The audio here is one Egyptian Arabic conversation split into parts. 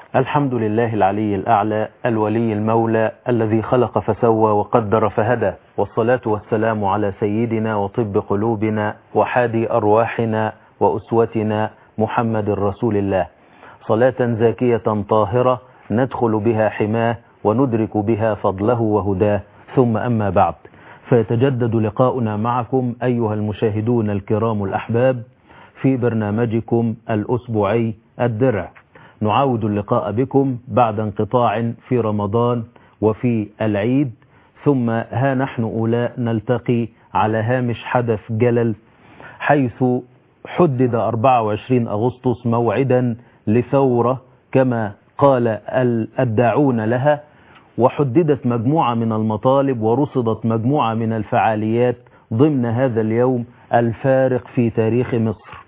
الحمد لله العلي الأعلى الولي المولى الذي خلق فسوى وقدر فهدى والصلاة والسلام على سيدنا وطب قلوبنا وحادي أرواحنا وأسوتنا محمد رسول الله صلاة زاكية طاهرة ندخل بها حماه وندرك بها فضله وهداه ثم أما بعد فيتجدد لقاؤنا معكم أيها المشاهدون الكرام الأحباب في برنامجكم الأسبوعي الدرع نعاود اللقاء بكم بعد انقطاع في رمضان وفي العيد ثم ها نحن أولاء نلتقي على هامش حدث جلل حيث حدد 24 أغسطس موعدا لثورة كما قال الداعون لها وحددت مجموعة من المطالب ورصدت مجموعة من الفعاليات ضمن هذا اليوم الفارق في تاريخ مصر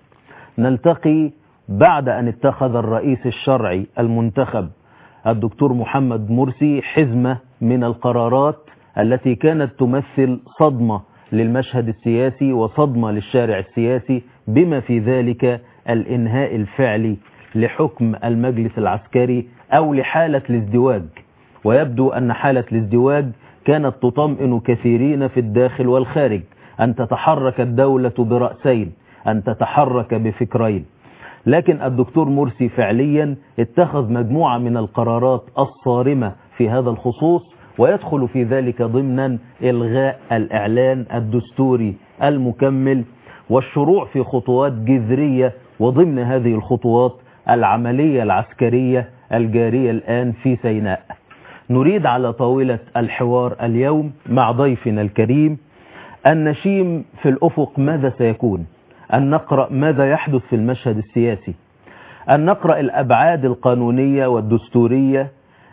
نلتقي بعد أن اتخذ الرئيس الشرعي المنتخب الدكتور محمد مرسي حزمة من القرارات التي كانت تمثل صدمة للمشهد السياسي وصدمة للشارع السياسي بما في ذلك الإنهاء الفعلي لحكم المجلس العسكري أو لحالة الازدواج ويبدو أن حالة الازدواج كانت تطمئن كثيرين في الداخل والخارج أن تتحرك الدولة برأسين أن تتحرك بفكرين لكن الدكتور مرسي فعليا اتخذ مجموعة من القرارات الصارمة في هذا الخصوص ويدخل في ذلك ضمنا إلغاء الإعلان الدستوري المكمل والشروع في خطوات جذرية وضمن هذه الخطوات العملية العسكرية الجارية الآن في سيناء نريد على طاولة الحوار اليوم مع ضيفنا الكريم أن نشيم في الأفق ماذا سيكون أن نقرأ ماذا يحدث في المشهد السياسي أن نقرأ الأبعاد القانونية والدستورية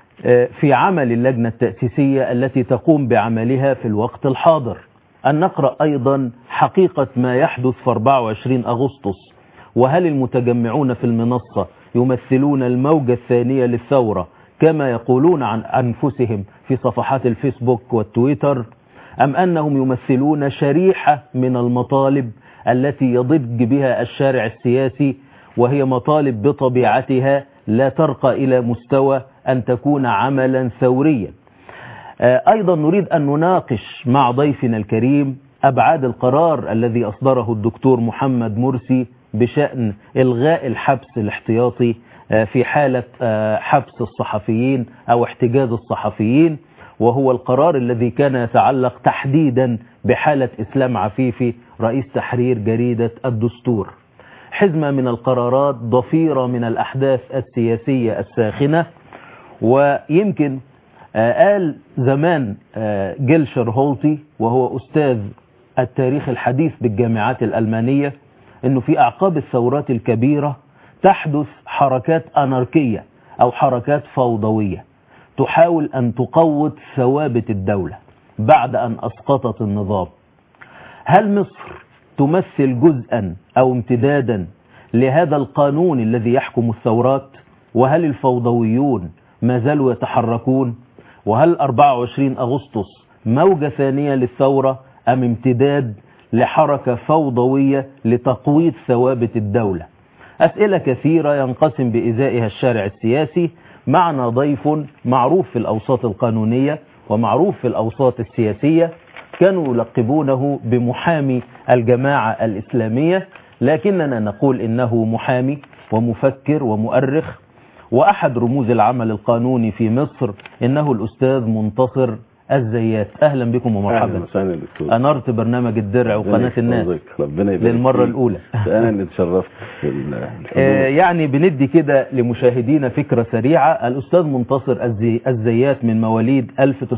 في عمل اللجنة التأسيسية التي تقوم بعملها في الوقت الحاضر أن نقرأ أيضا حقيقة ما يحدث في 24 أغسطس وهل المتجمعون في المنصة يمثلون الموجة الثانية للثورة كما يقولون عن أنفسهم في صفحات الفيسبوك والتويتر أم أنهم يمثلون شريحة من المطالب التي يضج بها الشارع السياسي وهي مطالب بطبيعتها لا ترقى إلى مستوى أن تكون عملا ثوريا أيضا نريد أن نناقش مع ضيفنا الكريم أبعاد القرار الذي أصدره الدكتور محمد مرسي بشأن إلغاء الحبس الاحتياطي في حالة حبس الصحفيين أو احتجاز الصحفيين وهو القرار الذي كان يتعلق تحديدا بحالة إسلام عفيفي رئيس تحرير جريدة الدستور حزمة من القرارات ضفيرة من الأحداث السياسية الساخنة ويمكن قال زمان جيلشر هولتي وهو أستاذ التاريخ الحديث بالجامعات الألمانية أنه في أعقاب الثورات الكبيرة تحدث حركات أناركية أو حركات فوضوية تحاول أن تقوض ثوابت الدولة بعد أن أسقطت النظام هل مصر تمثل جزءا أو امتدادا لهذا القانون الذي يحكم الثورات وهل الفوضويون ما زالوا يتحركون وهل 24 أغسطس موجة ثانية للثورة أم امتداد لحركة فوضوية لتقويض ثوابت الدولة أسئلة كثيرة ينقسم بإزائها الشارع السياسي معنا ضيف معروف في الأوساط القانونية ومعروف في الأوساط السياسية كانوا يلقبونه بمحامي الجماعة الإسلامية لكننا نقول إنه محامي ومفكر ومؤرخ وأحد رموز العمل القانوني في مصر إنه الأستاذ منتصر الزيات أهلا بكم ومرحبا أهلا دكتور أنرت برنامج الدرع وقناة الناس ربنا يبارك للمرة فيك. الأولى أنا اللي اتشرفت في ال- آه، الحضور. يعني بندي كده لمشاهدينا فكرة سريعة الأستاذ منتصر الزي الزيات من مواليد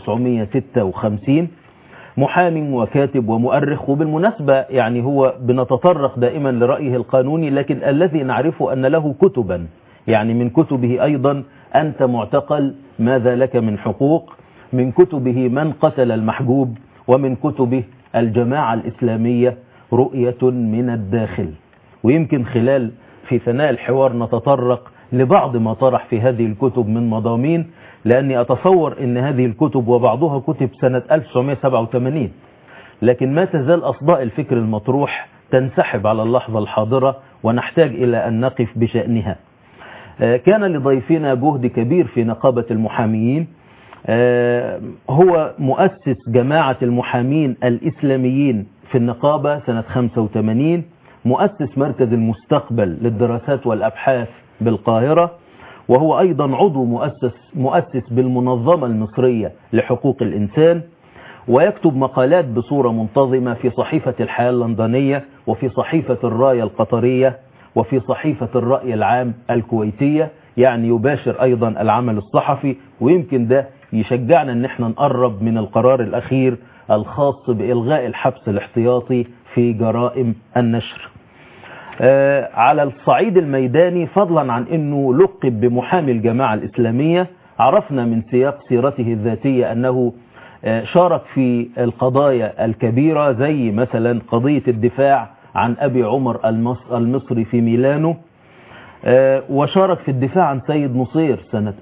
1956 محامي وكاتب ومؤرخ وبالمناسبة يعني هو بنتطرق دائما لرأيه القانوني لكن الذي نعرفه أن له كتبا يعني من كتبه أيضا أنت معتقل ماذا لك من حقوق من كتبه من قتل المحجوب ومن كتبه الجماعة الإسلامية رؤية من الداخل ويمكن خلال في ثناء الحوار نتطرق لبعض ما طرح في هذه الكتب من مضامين لأني أتصور أن هذه الكتب وبعضها كتب سنة 1987 لكن ما تزال أصداء الفكر المطروح تنسحب على اللحظة الحاضرة ونحتاج إلى أن نقف بشأنها آه، كان لضيفنا جهد كبير في نقابة المحامين آه، هو مؤسس جماعة المحامين الإسلاميين في النقابة سنة 85 مؤسس مركز المستقبل للدراسات والأبحاث بالقاهرة وهو أيضا عضو مؤسس, مؤسس بالمنظمة المصرية لحقوق الإنسان ويكتب مقالات بصورة منتظمة في صحيفة الحياة اللندنية وفي صحيفة الراية القطرية وفي صحيفة الرأي العام الكويتية يعني يباشر أيضا العمل الصحفي ويمكن ده يشجعنا ان احنا نقرب من القرار الأخير الخاص بإلغاء الحبس الاحتياطي في جرائم النشر آه، على الصعيد الميداني فضلا عن انه لقب بمحامي الجماعة الإسلامية عرفنا من سياق سيرته الذاتية أنه آه، شارك في القضايا الكبيرة زي مثلا قضية الدفاع عن أبي عمر المص- المصري في ميلانو آه، وشارك في الدفاع عن سيد نصير سنة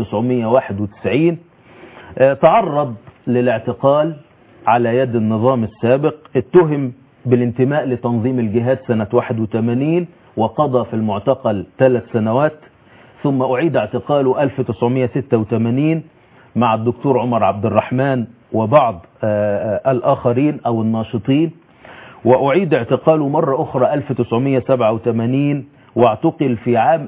1991 آه، تعرض للاعتقال على يد النظام السابق اتهم بالانتماء لتنظيم الجهاد سنة 81 وقضى في المعتقل ثلاث سنوات ثم أعيد اعتقاله 1986 مع الدكتور عمر عبد الرحمن وبعض آه، آه، الآخرين أو الناشطين وأعيد اعتقاله مرة أخرى 1987 واعتقل في عام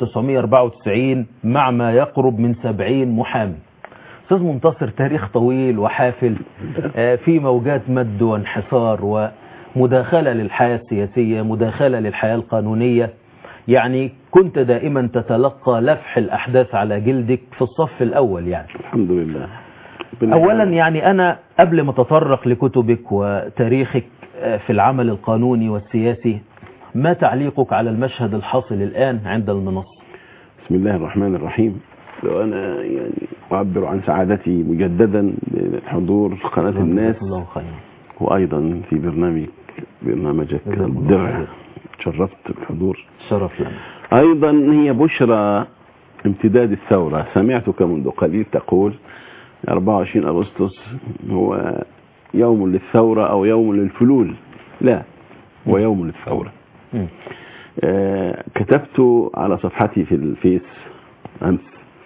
1994 مع ما يقرب من 70 محامي أستاذ منتصر تاريخ طويل وحافل آه، في موجات مد وانحصار ومداخلة للحياة السياسية مداخلة للحياة القانونية يعني كنت دائما تتلقى لفح الأحداث على جلدك في الصف الأول يعني الحمد لله ربنا أولا يعلم. يعني أنا قبل ما أتطرق لكتبك وتاريخك آه، في العمل القانوني والسياسي ما تعليقك على المشهد الحاصل الآن عند المنصة بسم الله الرحمن الرحيم وأنا يعني أعبر عن سعادتي مجددا بالحضور في قناة الناس جزاك الله خيرا وأيضا في برنامج برنامجك جزاك الله الدرع خير. تشرفت بالحضور شرف لنا أيضا هي بشرى امتداد الثورة سمعتك منذ قليل تقول 24 أغسطس هو يوم للثورة أو يوم للفلول لا هو يوم للثورة مم. آه، كتبت على صفحتي في الفيس أمس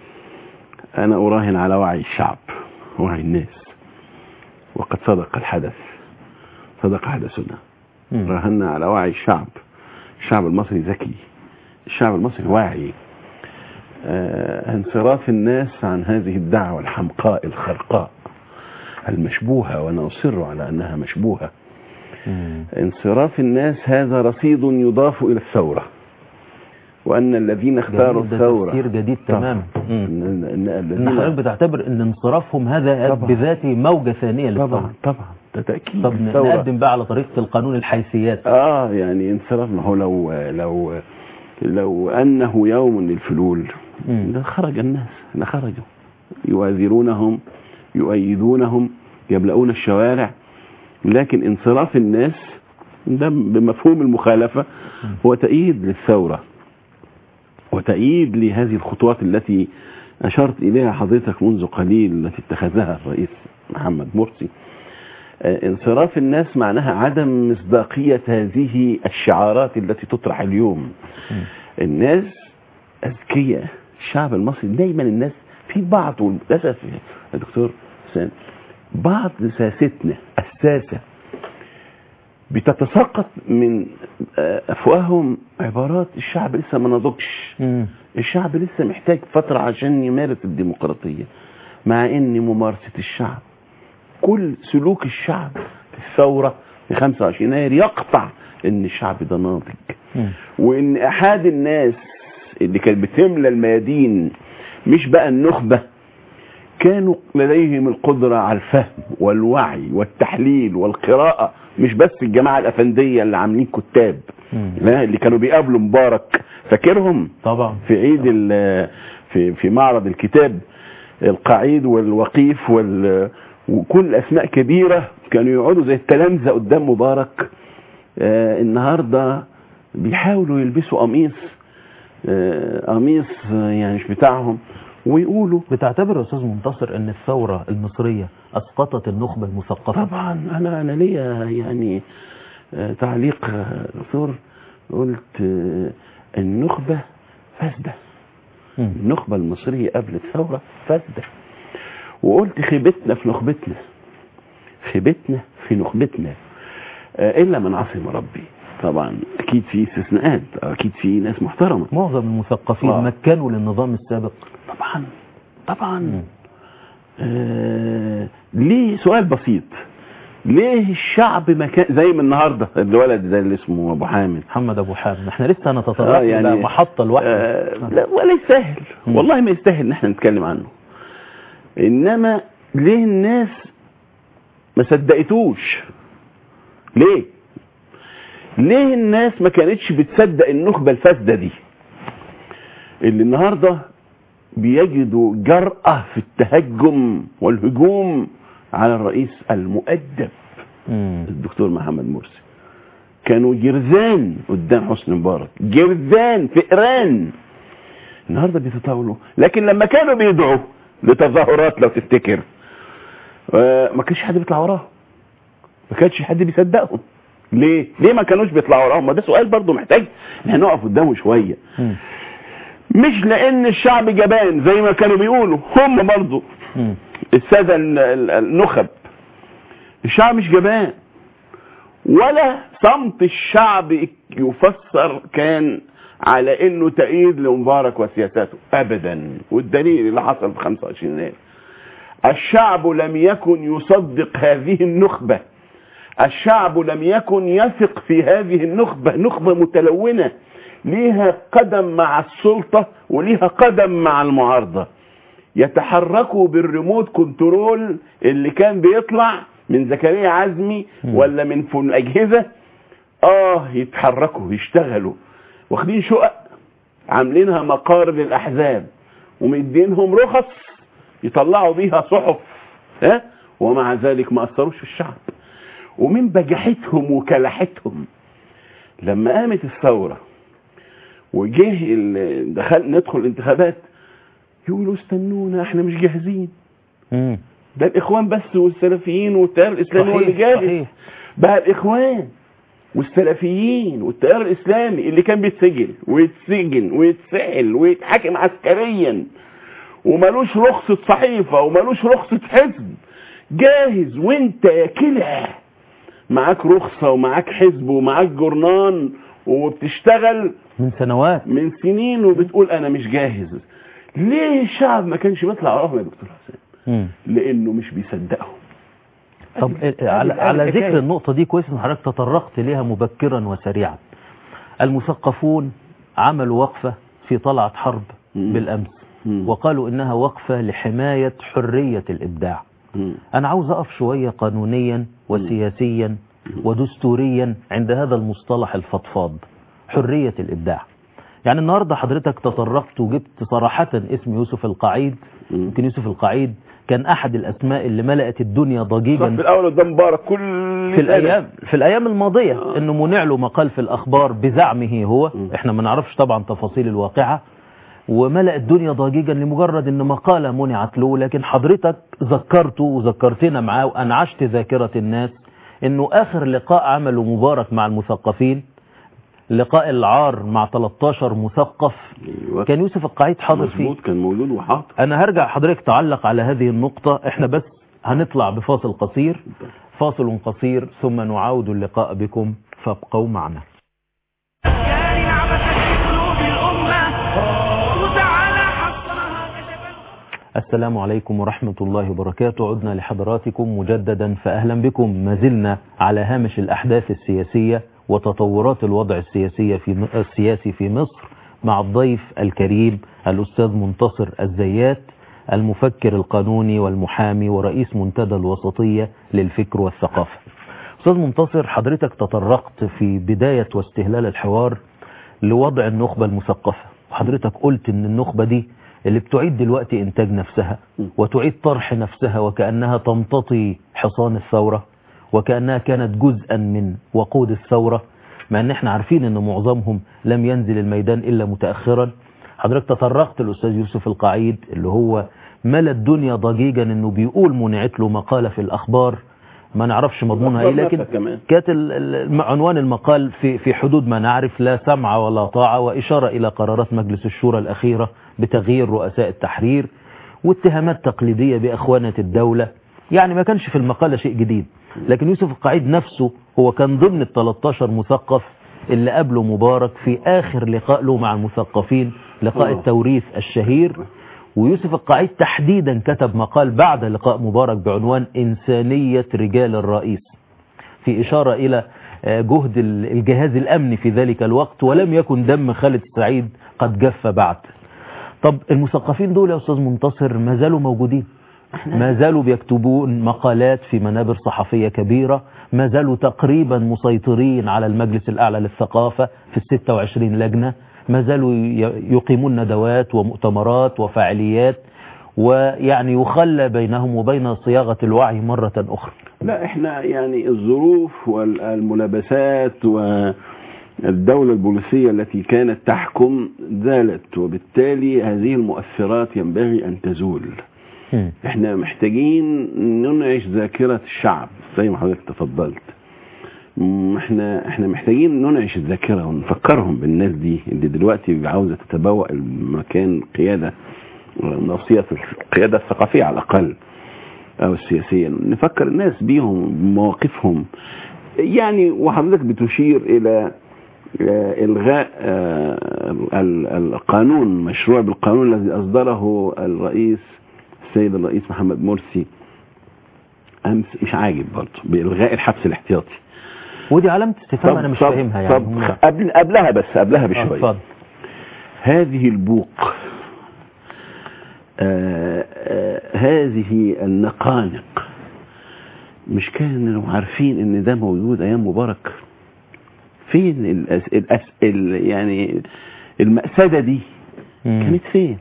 أنا أراهن على وعي الشعب وعي الناس وقد صدق الحدث صدق حدثنا مم. راهنا على وعي الشعب الشعب المصري ذكي الشعب المصري واعي آه، انصراف الناس عن هذه الدعوة الحمقاء الخرقاء المشبوهة وأنا أصر على أنها مشبوهة مم. انصراف الناس هذا رصيد يضاف إلى الثورة وأن الذين اختاروا جميل، ده الثورة تفسير جديد طبعا. تماما مم. إن- إن- إن ان الذين حضرتك بتعتبر ان انصرافهم هذا طبعا. بذاته موجة ثانية طبعا للثورة طبعا ده تأكيد طب الثورة. نقدم بقى على طريقة القانون الحيثيات اه يعني انصراف ما هو لو لو لو انه يوم للفلول مم. ده خرج الناس ده خرجوا يؤازرونهم يؤيدونهم يملؤون الشوارع لكن انصراف الناس ده بمفهوم المخالفة هو تأييد للثورة وتأييد لهذه الخطوات التي أشرت إليها حضرتك منذ قليل التي اتخذها الرئيس محمد مرسي آه، انصراف الناس معناها عدم مصداقية هذه الشعارات التي تطرح اليوم مم. الناس أذكياء الشعب المصري دايما الناس في بعض وللأسف يا دكتور حسين بعض ساستنا الساسة بتتساقط من آه، أفواههم عبارات الشعب لسه ما نضجش مم. الشعب لسه محتاج فترة عشان يمارس الديمقراطية مع ان ممارسة الشعب كل سلوك الشعب في الثورة في 25 يناير يقطع ان الشعب ده ناضج مم. وان احد الناس اللي كانت بتملى الميادين مش بقى النخبة كانوا لديهم القدرة على الفهم والوعي والتحليل والقراءة مش بس الجماعة الأفندية اللي عاملين كتاب مم. لا، اللي كانوا بيقابلوا مبارك فاكرهم طبعا في عيد ال- في في معرض الكتاب القعيد والوقيف وال وكل اسماء كبيره كانوا يقعدوا زي التلامذه قدام مبارك آه النهارده بيحاولوا يلبسوا قميص آه قميص آه، يعني مش بتاعهم ويقولوا بتعتبر يا استاذ منتصر ان الثورة المصرية اسقطت النخبة المثقفة طبعا انا انا ليا يعني آه، تعليق آه، دكتور قلت آه، النخبه فاسده مم. النخبة المصرية قبل الثورة فاسدة وقلت خيبتنا في نخبتنا خيبتنا في نخبتنا آه، إلا من عصم ربي طبعا أكيد في استثناءات أكيد في ناس محترمة معظم المثقفين آه. مكنوا للنظام السابق طبعا طبعا مم. آه ليه سؤال بسيط ليه الشعب مكان زي ما النهارده الولد ده اللي اسمه ابو حامد محمد ابو حامد احنا لسه هنتطرق آه، الى يعني- محطه لوحده آه لا ولا يستاهل مم. والله ما يستاهل ان احنا نتكلم عنه انما ليه الناس ما صدقتوش ليه ليه الناس ما كانتش بتصدق النخبه الفاسده دي اللي النهارده بيجدوا جرأة في التهجم والهجوم على الرئيس المؤدب مم. الدكتور محمد مرسي كانوا جرذان قدام حسني مبارك جرذان فئران النهارده بيتطاولوا لكن لما كانوا بيدعوا لتظاهرات لو تفتكر آه، ما كانش حد بيطلع وراهم ما كانش حد بيصدقهم ليه ليه ما كانوش بيطلعوا وراهم ما ده سؤال برضه محتاج ان احنا نقف قدامه شويه مم. مش لان الشعب جبان زي ما كانوا بيقولوا هم برضه مم. الساده ال- ال- النخب الشعب مش جبان ولا صمت الشعب يفسر كان على انه تأييد لمبارك وسياساته ابدا والدليل اللي حصل في 25 يناير الشعب لم يكن يصدق هذه النخبة الشعب لم يكن يثق في هذه النخبة نخبة متلونة ليها قدم مع السلطة وليها قدم مع المعارضة يتحركوا بالريموت كنترول اللي كان بيطلع من زكريا عزمي مم. ولا من فن اجهزه اه يتحركوا يشتغلوا واخدين شقق عاملينها مقار للاحزاب ومدينهم رخص يطلعوا بيها صحف ها ومع ذلك ما اثروش في الشعب ومن بجحتهم وكلحتهم لما قامت الثوره وجه ال- دخل ندخل الانتخابات يقولوا استنونا احنا مش جاهزين مم. ده الاخوان بس والسلفيين والتيار الاسلامي هو اللي صحيح جاهز صحيح بقى الاخوان والسلفيين والتيار الاسلامي اللي كان بيتسجن ويتسجن ويتسحل ويتحاكم عسكريا ومالوش رخصة صحيفة ومالوش رخصة حزب جاهز وانت يا كلع معاك رخصة ومعاك حزب ومعاك جرنان وبتشتغل من سنوات من سنين وبتقول انا مش جاهز ليه الشعب ما كانش بيطلع وراهم يا دكتور حسين مم. لانه مش بيصدقهم طب أدي- على أدي على الحكاية. ذكر النقطة دي كويس ان حضرتك تطرقت ليها مبكرا وسريعا. المثقفون عملوا وقفة في طلعة حرب مم. بالأمس مم. وقالوا إنها وقفة لحماية حرية الإبداع. مم. أنا عاوز أقف شوية قانونيا وسياسيا ودستوريا عند هذا المصطلح الفضفاض حرية الإبداع. يعني النهاردة حضرتك تطرقت وجبت صراحة اسم يوسف القعيد مم. يمكن يوسف القعيد كان أحد الأسماء اللي ملأت الدنيا صف ضجيجا الاول قدام مبارك كل في سنة. الايام في الايام الماضيه آه. انه منع له مقال في الاخبار بزعمه هو م. احنا ما نعرفش طبعا تفاصيل الواقعه وملأ الدنيا ضجيجا لمجرد ان مقاله منعت له لكن حضرتك ذكرته وذكرتنا معاه وانعشت ذاكره الناس انه اخر لقاء عمله مبارك مع المثقفين لقاء العار مع 13 مثقف أيوة. كان يوسف القعيد حاضر فيه مظبوط كان موجود وحاضر انا هرجع حضرتك تعلق على هذه النقطة احنا بس هنطلع بفاصل قصير فاصل قصير ثم نعاود اللقاء بكم فابقوا معنا كان عبث في قلوب الأمة وتعالى حصنها كجبل السلام عليكم ورحمة الله وبركاته عدنا لحضراتكم مجددا فأهلا بكم ما زلنا على هامش الأحداث السياسية وتطورات الوضع السياسية في م- السياسي في مصر مع الضيف الكريم الأستاذ منتصر الزيات المفكر القانوني والمحامي ورئيس منتدى الوسطية للفكر والثقافة أستاذ منتصر حضرتك تطرقت في بداية واستهلال الحوار لوضع النخبة المثقفة وحضرتك قلت ان النخبة دي اللي بتعيد دلوقتي انتاج نفسها وتعيد طرح نفسها وكأنها تمتطي حصان الثورة وكأنها كانت جزءا من وقود الثورة مع ان احنا عارفين ان معظمهم لم ينزل الميدان الا متأخرا حضرتك تطرقت الاستاذ يوسف القعيد اللي هو ملا الدنيا ضجيجا انه بيقول منعت له مقالة في الاخبار ما نعرفش مضمونها ايه أخبار لكن نفسك كمان. كانت ال- ال- عنوان المقال في في حدود ما نعرف لا سمع ولا طاعة وإشارة إلى قرارات مجلس الشورى الأخيرة بتغيير رؤساء التحرير واتهامات تقليدية بأخوانة الدولة يعني ما كانش في المقالة شيء جديد لكن يوسف القعيد نفسه هو كان ضمن ال 13 مثقف اللي قابله مبارك في آخر لقاء له مع المثقفين لقاء آه. التوريث الشهير ويوسف القعيد تحديدا كتب مقال بعد لقاء مبارك بعنوان إنسانية رجال الرئيس في إشارة إلى آه، جهد ال- الجهاز الأمني في ذلك الوقت ولم يكن دم خالد سعيد قد جف بعد طب المثقفين دول يا أستاذ منتصر ما زالوا موجودين ما زالوا بيكتبون مقالات في منابر صحفية كبيرة ما زالوا تقريبا مسيطرين على المجلس الأعلى للثقافة في الستة وعشرين لجنة ما زالوا ي- يقيمون ندوات ومؤتمرات وفعاليات ويعني يخلى بينهم وبين صياغة الوعي مرة أخرى لا احنا يعني الظروف والملابسات والدولة البوليسية التي كانت تحكم زالت وبالتالي هذه المؤثرات ينبغي ان تزول مم. احنا محتاجين ننعش ذاكرة الشعب زي ما حضرتك تفضلت مم، احنا احنا محتاجين ننعش الذاكرة ونفكرهم بالناس دي اللي دلوقتي عاوزة تتبوأ المكان قيادة نصية القيادة الثقافية على الأقل أو السياسية نفكر الناس بيهم بمواقفهم يعني وحضرتك بتشير إلى آه، إلغاء آه، ال- القانون مشروع بالقانون الذي أصدره الرئيس السيد الرئيس محمد مرسي أمس مش عاجب برضه بإلغاء الحبس الاحتياطي ودي علامة استفهام أنا مش طب- فاهمها يعني طب هم- قبل قبلها بس قبلها آه، بشوية اتفضل. هذه البوق آه آه هذه النقانق مش كانوا عارفين ان ده موجود ايام مبارك فين الأس... الأس... ال... يعني المأسدة دي مم. كانت فين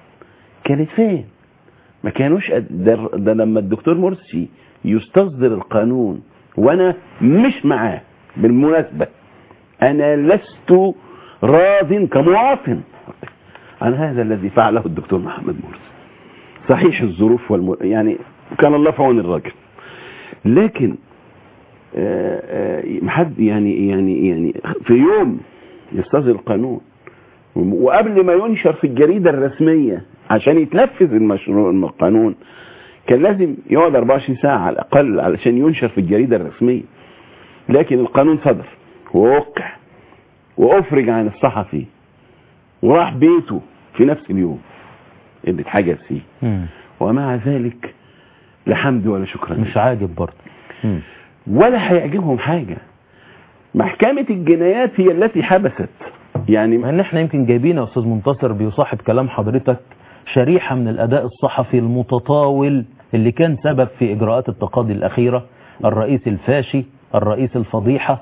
كانت فين ما كانوش قد- ده, ده لما الدكتور مرسي يستصدر القانون وانا مش معاه بالمناسبة انا لست راض كمواطن عن هذا الذي فعله الدكتور محمد مرسي صحيح الظروف والم... يعني كان الله في عون الراجل لكن آه، آه، محد يعني يعني يعني في يوم يستصدر القانون وقبل ما ينشر في الجريدة الرسمية عشان يتنفذ المشروع القانون كان لازم يقعد 24 ساعة على الأقل علشان ينشر في الجريدة الرسمية لكن القانون صدر ووقع وأفرج عن الصحفي وراح بيته في نفس اليوم اللي اتحجز فيه مم. ومع ذلك لا حمد ولا شكر لله. مش عاجب برضه مم. ولا هيعجبهم حاجة محكمة الجنايات هي التي حبست يعني مع ان احنا يمكن جايبين يا استاذ منتصر بيصاحب كلام حضرتك شريحة من الاداء الصحفي المتطاول اللي كان سبب في اجراءات التقاضي الاخيرة الرئيس الفاشي الرئيس الفضيحة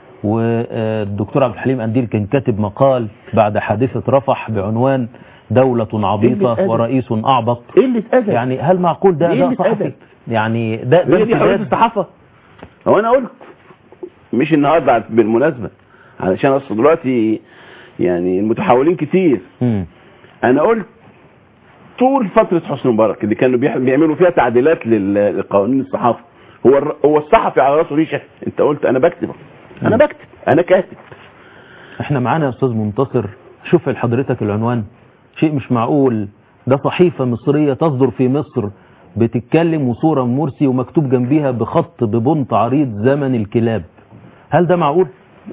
والدكتور عبد الحليم قنديل كان كاتب مقال بعد حادثة رفح بعنوان دولة قلة عبيطة أدب. ورئيس أعبط قلة أدب يعني هل معقول ده دي أداء قلة صحفي أدب. يعني ده ده هي دي حرية امتداد الصحافة هو أنا قلت مش النهاردة بالمناسبة علشان أصل دلوقتي يعني المتحولين كتير مم. أنا قلت طول فترة حسني مبارك اللي كانوا بيح- بيعملوا فيها تعديلات لل- لقوانين الصحافة هو الر- هو الصحفي على راسه ريشة أنت قلت أنا بكتب أنا مم. بكتب أنا كاتب احنا معانا يا استاذ منتصر شوف لحضرتك العنوان شيء مش معقول ده صحيفة مصرية تصدر في مصر بتتكلم وصورة مرسي ومكتوب جنبيها بخط ببنط عريض زمن الكلاب هل ده معقول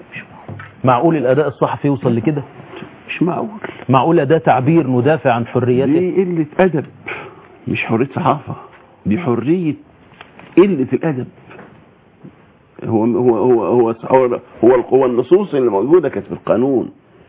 معقول الاداء الصحفي يوصل لكده مش معقول معقول ده تعبير ندافع عن حريته دي قلة أدب مش حرية صحافة دي حرية قلة الأدب هو هو هو هو هو, هو, هو النصوص اللي موجودة كانت في القانون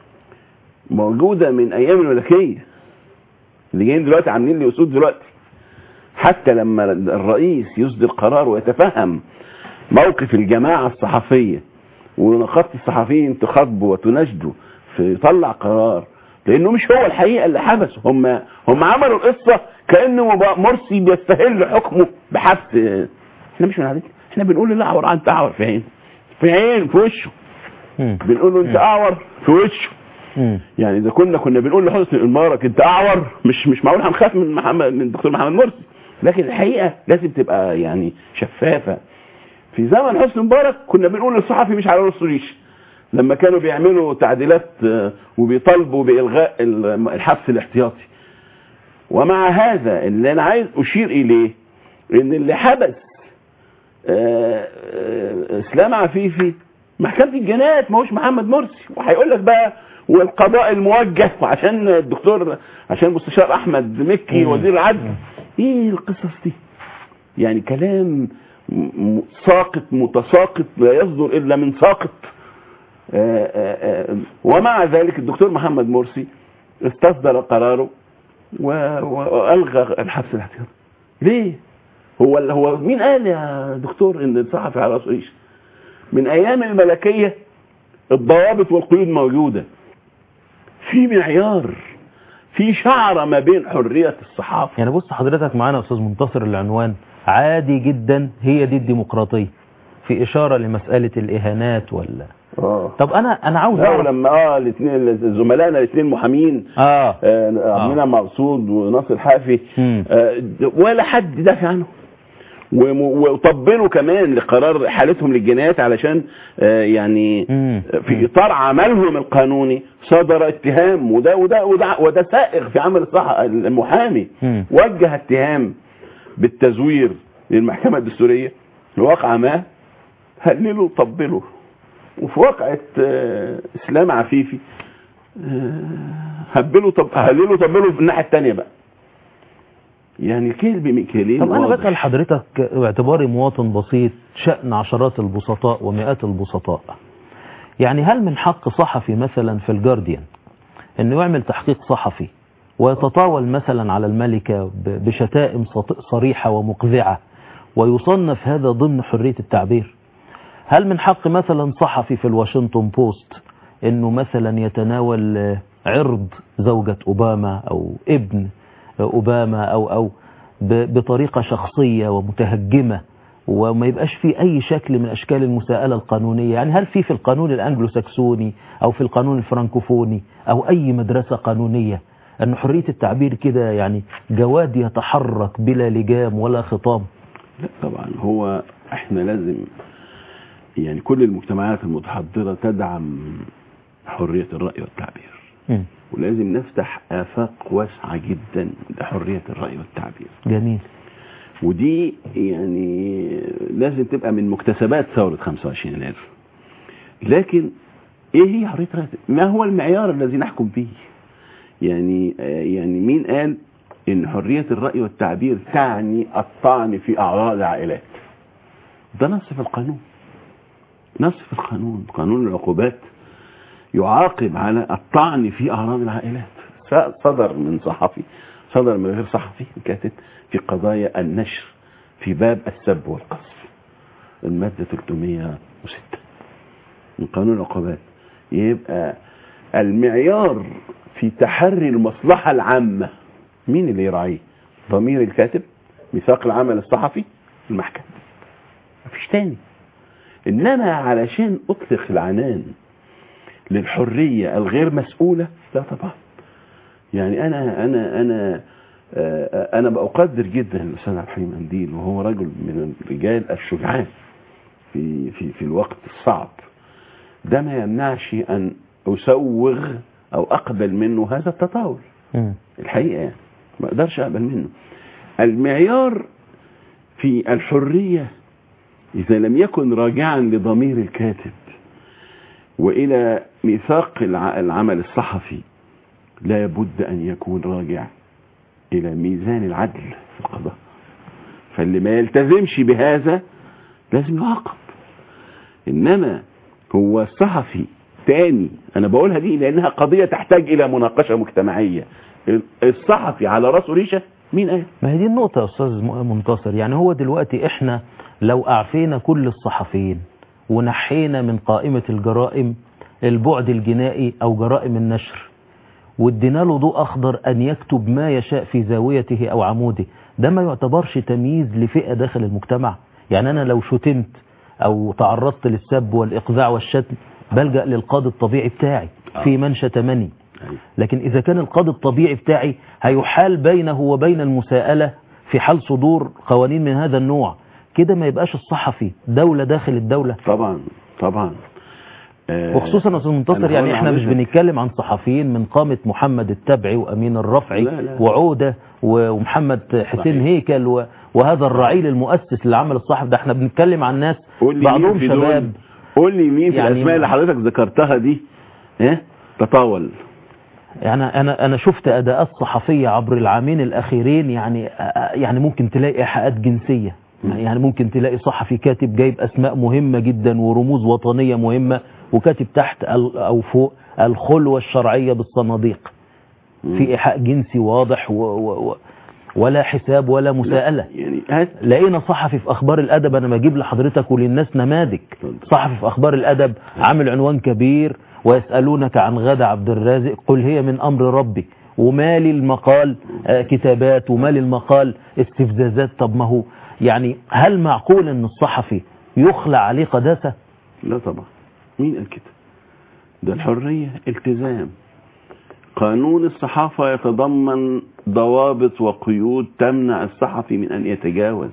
موجودة من أيام الملكية اللي جايين دلوقتي عاملين لي أسود دلوقتي حتى لما الرئيس يصدر قرار ويتفهم موقف الجماعة الصحفية ونقابة الصحفيين تخاطبه وتناشده في يطلع قرار لانه مش هو الحقيقه اللي حبسه هم هم عملوا القصه كان مبا- مرسي بيستهل حكمه بحبس احنا مش من عادتنا احنا بنقول اللي اعور انت اعور في عين في عين في وشه مم. بنقول له انت مم. اعور في وشه مم. يعني اذا كنا كنا بنقول لحسني مبارك انت اعور مش مش معقول هنخاف من محمد من الدكتور محمد مرسي لكن الحقيقه لازم تبقى يعني شفافه في زمن حسني مبارك كنا بنقول للصحفي مش على نص ريش لما كانوا بيعملوا تعديلات آه، وبيطالبوا بإلغاء ال- الحبس الاحتياطي ومع هذا اللي أنا عايز أشير إليه إن اللي حبس آه، آه، إسلام عفيفي محكمة الجنايات ما هوش محمد مرسي وهيقول لك بقى والقضاء الموجه وعشان الدكتور عشان المستشار أحمد مكي مم. وزير العدل إيه القصص دي يعني كلام م- م- ساقط متساقط لا يصدر الا من ساقط آه، آه، آه، ومع ذلك الدكتور محمد مرسي استصدر قراره و- والغى الحبس الاحتياطي ليه هو هو مين قال يا دكتور ان الصحفي على راسه ريش من ايام الملكيه الضوابط والقيود موجوده في معيار في شعره ما بين حريه الصحافه يعني بص حضرتك معانا يا استاذ منتصر العنوان عادي جدا هي دي الديمقراطيه في اشاره لمساله الاهانات ولا اه طب انا انا عاوز لا اعرف لما اه الاثنين زملائنا الاثنين محامين اه آه، عبد المنعم مقصود وناصر حافي مم. آه، ولا حد دافع عنهم وم- وطبلوا كمان لقرار حالتهم للجنايات علشان آه، يعني مم. في اطار عملهم القانوني صدر اتهام وده وده وده, وده سائغ في عمل الصح المحامي مم. وجه اتهام بالتزوير للمحكمه الدستوريه لواقعه ما هللوا طبلوا وفي واقعة آه، اسلام عفيفي آه، هبلوا طب هللوا طبلوا في الناحية التانية بقى يعني كيل بمكيالين طب انا واضح. بسال حضرتك باعتباري مواطن بسيط شان عشرات البسطاء ومئات البسطاء يعني هل من حق صحفي مثلا في الجارديان انه يعمل تحقيق صحفي ويتطاول مثلا على الملكة ب- بشتائم صط- صريحة ومقذعة ويصنف هذا ضمن حرية التعبير هل من حق مثلا صحفي في الواشنطن بوست انه مثلا يتناول آه، عرض زوجة اوباما او ابن آه، اوباما او او ب- بطريقة شخصية ومتهجمة وما يبقاش في اي شكل من اشكال المساءلة القانونية يعني هل في في القانون الانجلو ساكسوني او في القانون الفرنكوفوني او اي مدرسة قانونية ان حرية التعبير كده يعني جواد يتحرك بلا لجام ولا خطام لا طبعا هو احنا لازم يعني كل المجتمعات المتحضرة تدعم حرية الرأي والتعبير مم. ولازم نفتح آفاق واسعة جدا لحرية الرأي والتعبير جميل ودي يعني لازم تبقى من مكتسبات ثورة 25 يناير لكن ايه هي حرية الرأي ما هو المعيار الذي نحكم به يعني آه، يعني مين قال ان حرية الرأي والتعبير تعني الطعن في اعراض العائلات ده نص في القانون نص في القانون قانون العقوبات يعاقب على الطعن في اعراض العائلات ف- صدر من صحفي صدر من غير صحفي كاتب في قضايا النشر في باب السب والقذف المادة 306 من قانون العقوبات يبقى المعيار في تحري المصلحة العامة مين اللي يراعيه ضمير الكاتب ميثاق العمل الصحفي المحكمة مفيش تاني انما علشان اطلق العنان للحرية الغير مسؤولة لا طبعا يعني انا انا انا آه، انا بقدر جدا الاستاذ عبد الحليم قنديل وهو رجل من الرجال الشجعان في في في الوقت الصعب ده ما يمنعش ان اسوغ او اقبل منه هذا التطاول مم. الحقيقه يعني ما اقدرش اقبل منه المعيار في الحريه اذا لم يكن راجعا لضمير الكاتب والى ميثاق الع- العمل الصحفي لا بد ان يكون راجع الى ميزان العدل في القضاء فاللي ما يلتزمش بهذا لازم يعاقب انما هو الصحفي تاني انا بقولها دي لانها قضيه تحتاج الى مناقشه مجتمعيه الصحفي على راسه ريشه مين قال ما هي دي النقطة يا أستاذ م- منتصر يعني هو دلوقتي إحنا لو أعفينا كل الصحفيين ونحينا من قائمة الجرائم البعد الجنائي أو جرائم النشر وادينا له ضوء أخضر أن يكتب ما يشاء في زاويته أو عموده ده ما يعتبرش تمييز لفئة داخل المجتمع يعني أنا لو شتمت أو تعرضت للسب والإقذاع والشتم بلجأ للقاضي الطبيعي بتاعي في من شتمني لكن إذا كان القاضي الطبيعي بتاعي هيحال بينه وبين المساءلة في حال صدور قوانين من هذا النوع كده ما يبقاش الصحفي دولة داخل الدولة طبعا طبعا آه، وخصوصا يا استاذ منتصر أنا يعني هقول احنا مش لحضرتك- بنتكلم عن صحفيين من قامة محمد التبعي وامين الرفعي لا، لا. وعودة و- ومحمد حسين صحيح. هيكل و- وهذا الرعيل المؤسس لعمل الصحف ده احنا بنتكلم عن ناس قول لي بعضهم مين في دول شباب قول لي مين في يعني- الاسماء اللي حضرتك ذكرتها دي ها تطاول يعني انا انا شفت اداءات صحفيه عبر العامين الاخيرين يعني يعني ممكن تلاقي ايحاءات جنسيه يعني ممكن تلاقي صحفي كاتب جايب اسماء مهمه جدا ورموز وطنيه مهمه وكاتب تحت ال- او فوق الخلوه الشرعيه بالصناديق في ايحاء جنسي واضح و و و ولا حساب ولا مساءله يعني هات لقينا صحفي في اخبار الادب انا بجيب لحضرتك وللناس نماذج اتفضل. صحفي في اخبار الادب عامل عنوان كبير ويسالونك عن غدا عبد الرازق قل هي من امر ربي ومالي المقال آه، كتابات ومالي المقال استفزازات طب ما هو يعني هل معقول ان الصحفي يخلع عليه قداسه لا طبعا مين قال كده ده الحرية التزام قانون الصحافة يتضمن ضوابط وقيود تمنع الصحفي من أن يتجاوز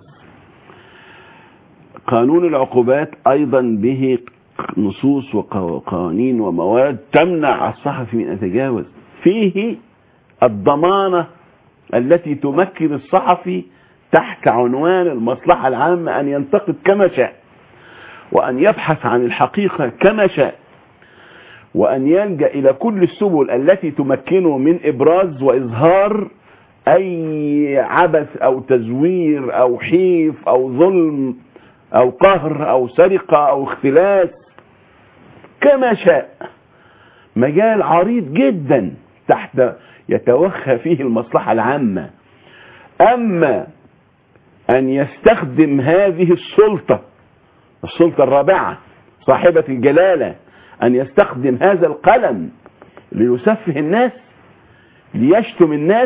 قانون العقوبات أيضا به نصوص وقوانين ومواد تمنع الصحفي من أن يتجاوز فيه الضمانة التي تمكن الصحفي تحت عنوان المصلحة العامة أن ينتقد كما شاء وأن يبحث عن الحقيقة كما شاء وأن يلجأ إلى كل السبل التي تمكنه من إبراز وإظهار أي عبث أو تزوير أو حيف أو ظلم أو قهر أو سرقة أو اختلاس كما شاء مجال عريض جدا تحت يتوخى فيه المصلحة العامة أما أن يستخدم هذه السلطة السلطة الرابعة صاحبة الجلالة أن يستخدم هذا القلم ليسفه الناس ليشتم الناس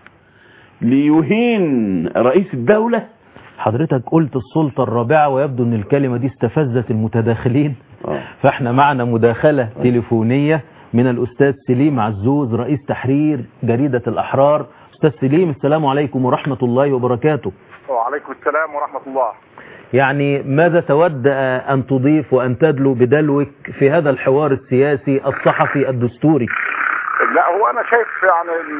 ليهين رئيس الدولة حضرتك قلت السلطه الرابعه ويبدو ان الكلمه دي استفزت المتداخلين آه. فاحنا معنا مداخلة تليفونية من الأستاذ سليم عزوز رئيس تحرير جريدة الأحرار أستاذ سليم السلام عليكم ورحمة الله وبركاته وعليكم السلام ورحمة الله يعني ماذا تود أن تضيف وأن تدلو بدلوك في هذا الحوار السياسي الصحفي الدستوري لا هو أنا شايف يعني ال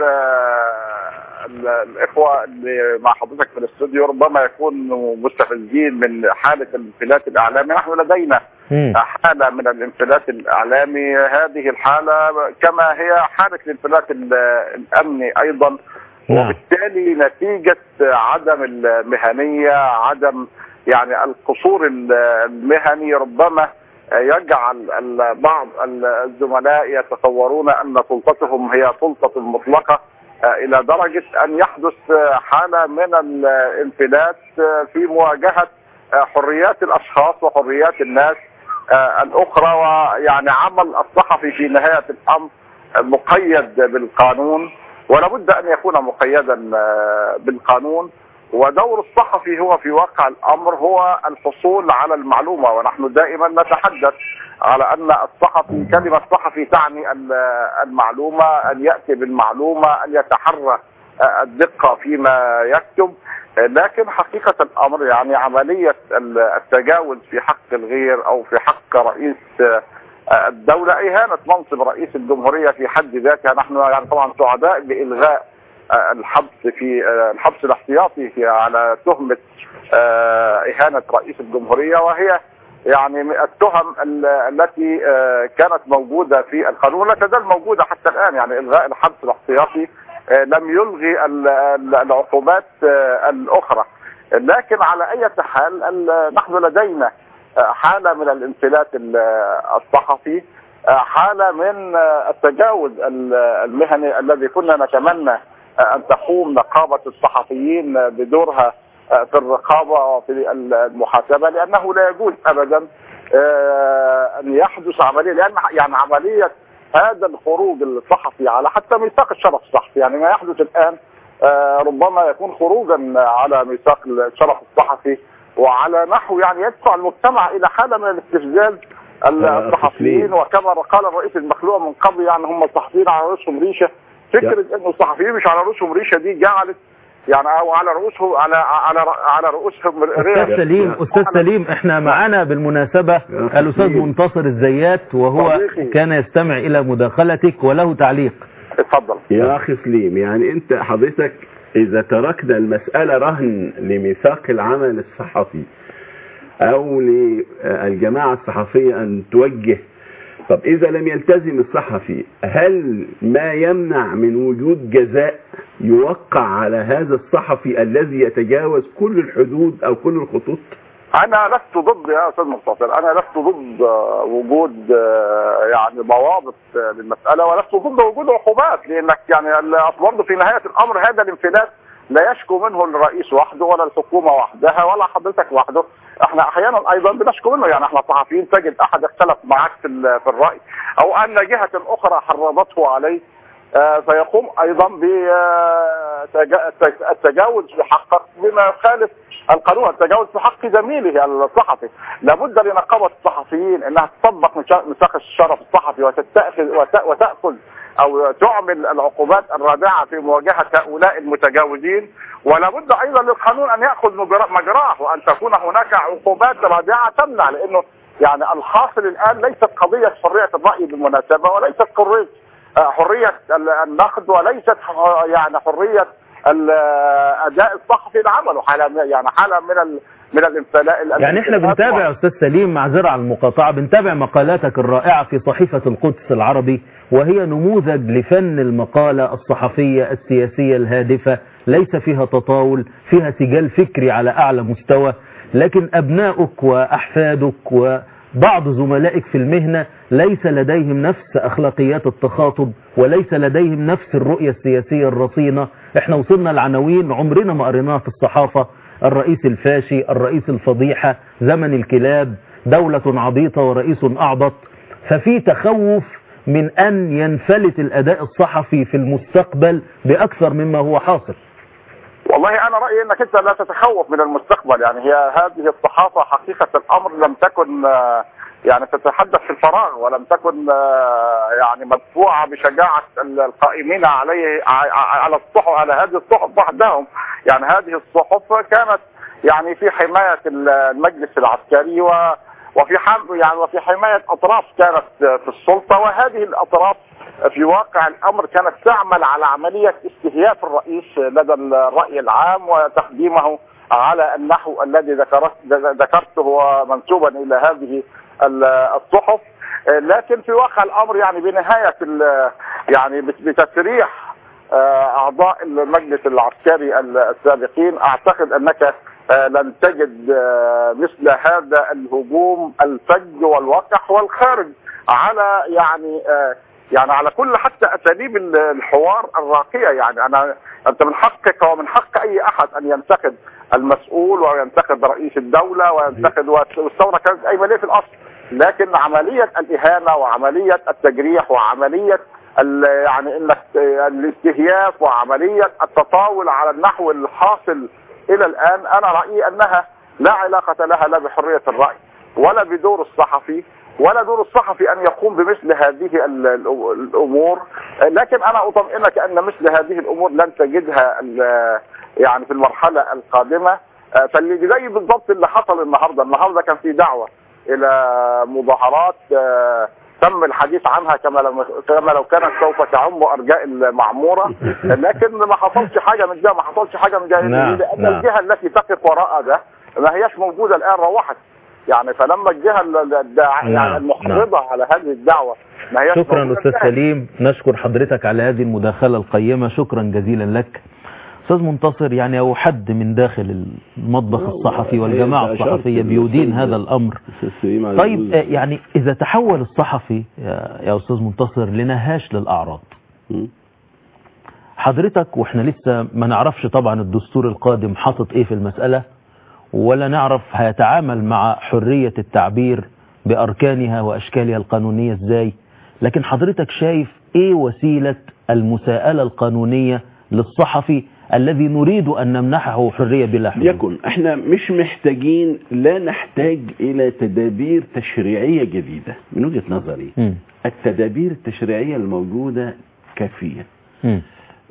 ال الإخوة اللي مع حضرتك في الاستوديو ربما يكونوا مستفزين من حالة الانفلات الإعلامي نحن لدينا مم. حالة من الانفلات الإعلامي هذه الحالة كما هي حالة الانفلات ال- الأمني أيضا نعم. وبالتالي نتيجة عدم المهنية عدم يعني القصور ال- المهني ربما يجعل ال- بعض الزملاء يتصورون أن سلطتهم هي سلطة مطلقة إلى درجة أن يحدث حالة من الانفلات في مواجهة حريات الأشخاص وحريات الناس الأخرى ويعني عمل الصحفي في نهاية الأمر مقيد بالقانون ولا بد أن يكون مقيدا بالقانون ودور الصحفي هو في واقع الأمر هو الحصول على المعلومة ونحن دائما نتحدث على أن الصحفي كلمة صحفي تعني ال- المعلومة أن يأتي بالمعلومة أن يتحرى الدقة فيما يكتب لكن حقيقة الأمر يعني عملية ال- التجاوز في حق الغير أو في حق رئيس الدولة إهانة منصب رئيس الجمهورية في حد ذاتها نحن يعني طبعا سعداء بإلغاء الحبس في الحبس الاحتياطي في على تهمة إهانة رئيس الجمهورية وهي يعني من التهم ال- التي آه، كانت موجودة في القانون لا تزال موجودة حتى الآن يعني إلغاء الحبس الاحتياطي آه، لم يلغي ال- ال- العقوبات آه، الأخرى لكن على أي حال ال- نحن لدينا آه، حالة من الانفلات ال- الصحفي آه، حالة من آه، التجاوز ال- المهني الذي كنا نتمنى آه، أن تقوم نقابة الصحفيين آه، بدورها آه، في الرقابة وفي المحاسبة لأنه لا يجوز أبدا آه، أن يحدث عملية لأن يعني عملية هذا الخروج الصحفي على حتى ميثاق الشرف الصحفي يعني ما يحدث الآن آه، ربما يكون خروجا على ميثاق الشرف الصحفي وعلى نحو يعني يدفع المجتمع إلى حالة من الاستفزاز آه، الصحفيين تسليم. وكما قال الرئيس المخلوع من قبل يعني هم الصحفيين على رؤوسهم ريشه فكره انه الصحفيين مش على رؤوسهم ريشه دي جعلت يعني او على رؤوسهم على على على رؤوسهم استاذ سليم استاذ سليم احنا معانا بالمناسبة الاستاذ منتصر الزيات وهو صديقي. كان يستمع الى مداخلتك وله تعليق اتفضل يا أخي سليم يعني أنت حضرتك إذا تركنا المسألة رهن لميثاق العمل الصحفي أو للجماعة الصحفية أن توجه طب إذا لم يلتزم الصحفي هل ما يمنع من وجود جزاء يوقع على هذا الصحفي الذي يتجاوز كل الحدود أو كل الخطوط انا لست ضد يا استاذ منتصر انا لست ضد آه، وجود آه، يعني ضوابط آه، للمساله ولست ضد وجود عقوبات لانك يعني ال- أصل برضه في نهايه الامر هذا الانفلات لا يشكو منه الرئيس وحده ولا الحكومه وحدها ولا حضرتك وحده احنا احيانا ايضا بنشكو منه يعني احنا صحفيين تجد احد اختلف معك في ال- في الراي او ان جهه اخرى حرضته عليه آه، فيقوم ايضا بالتجاوز في حقك بما يخالف القانون التجاوز في حق زميله الصحفي لابد لنقابه الصحفيين انها تطبق مشا- ميثاق الشرف الصحفي وتتاخذ وت- وتاخذ او تعمل العقوبات الرادعه في مواجهه هؤلاء المتجاوزين ولابد ايضا للقانون ان ياخذ مجرا- مجراه وان تكون هناك عقوبات رادعه تمنع لانه يعني الحاصل الان ليست قضيه حريه الراي بالمناسبه وليست حريه آه، حريه ال- النقد وليست ح- يعني حريه ال- اداء الصحفي لعمله حاله يعني حاله من ال من الانفلاء يعني احنا بنتابع يا استاذ سليم معذرة على المقاطعة بنتابع مقالاتك الرائعة في صحيفة القدس العربي وهي نموذج لفن المقالة الصحفية السياسية الهادفة ليس فيها تطاول فيها سجال فكري على اعلى مستوى لكن ابنائك واحفادك وبعض زملائك في المهنة ليس لديهم نفس اخلاقيات التخاطب وليس لديهم نفس الرؤية السياسية الرصينة احنا وصلنا لعناوين عمرنا ما قريناها في الصحافة الرئيس الفاشي الرئيس الفضيحة زمن الكلاب دولة عبيطة ورئيس أعبط ففي تخوف من أن ينفلت الأداء الصحفي في المستقبل بأكثر مما هو حاصل والله انا رايي انك انت لا تتخوف من المستقبل يعني هي هذه الصحافه حقيقه الامر لم تكن آه، يعني تتحدث في الفراغ ولم تكن آه، يعني مدفوعه بشجاعه ال- القائمين عليه ع- ع- على الصحف على هذه الصحف وحدهم يعني هذه الصحف كانت يعني في حمايه ال- المجلس العسكري و وفي حم يعني وفي حمايه اطراف كانت في السلطه وهذه الاطراف في واقع الامر كانت تعمل على عمليه استهياف الرئيس لدى الراي العام وتقديمه على النحو الذي ذكرت ذكرته منسوبا الى هذه ال- الصحف لكن في واقع الامر يعني بنهايه ال- يعني بت- بتسريح آه، اعضاء المجلس العسكري السابقين اعتقد انك آه، لن تجد آه، مثل هذا الهجوم الفج والوقح والخارج على يعني آه، يعني على كل حتى اساليب ال- الحوار الراقيه يعني انا انت من حقك ومن حق اي احد ان ينتقد المسؤول وينتقد رئيس الدوله وينتقد والثوره كانت قايمه ليه في الاصل لكن عمليه الاهانه وعمليه التجريح وعمليه ال- يعني انك الاستهياف وعمليه التطاول على النحو الحاصل الى الان انا رايي انها لا علاقه لها لا بحريه الراي ولا بدور الصحفي ولا دور الصحفي ان يقوم بمثل هذه ال- ال- الامور لكن انا اطمئنك ان مثل هذه الامور لن تجدها ال- يعني في المرحله القادمه آه، فاللي زي بالضبط اللي حصل النهارده النهارده كان في دعوه الى مظاهرات آه، تم الحديث عنها كما لو كما لو كانت سوف تعم ارجاء المعموره لكن ما حصلش حاجه من ده ما حصلش حاجه من ده نعم، لان نعم. الجهه التي تقف وراء ده ما هياش موجوده الان روحت يعني فلما الجهه ال- الداع- نعم، يعني المحرضه على هذه الدعوه ما هياش شكرا موجودة أستاذ الآن. سليم نشكر حضرتك على هذه المداخلة القيمة شكرا جزيلا لك أستاذ منتصر يعني أو حد من داخل المطبخ الصحفي والجماعة أنت أشرت الصحفية بالأستاذ- بيدين هذا الأمر أستاذ سليم على طيب الجزء. آه، يعني إذا تحول الصحفي يا يا أستاذ منتصر لنهاش للأعراض م. حضرتك واحنا لسه ما نعرفش طبعا الدستور القادم حاطط ايه في المسألة ولا نعرف هيتعامل مع حرية التعبير بأركانها وأشكالها القانونية ازاي لكن حضرتك شايف ايه وسيلة المساءلة القانونية للصحفي الذي نريد أن نمنحه حرية بلا حدود يكن احنا مش محتاجين لا نحتاج الى تدابير تشريعية جديدة من وجهة نظري مم. التدابير التشريعية الموجودة كافية مم.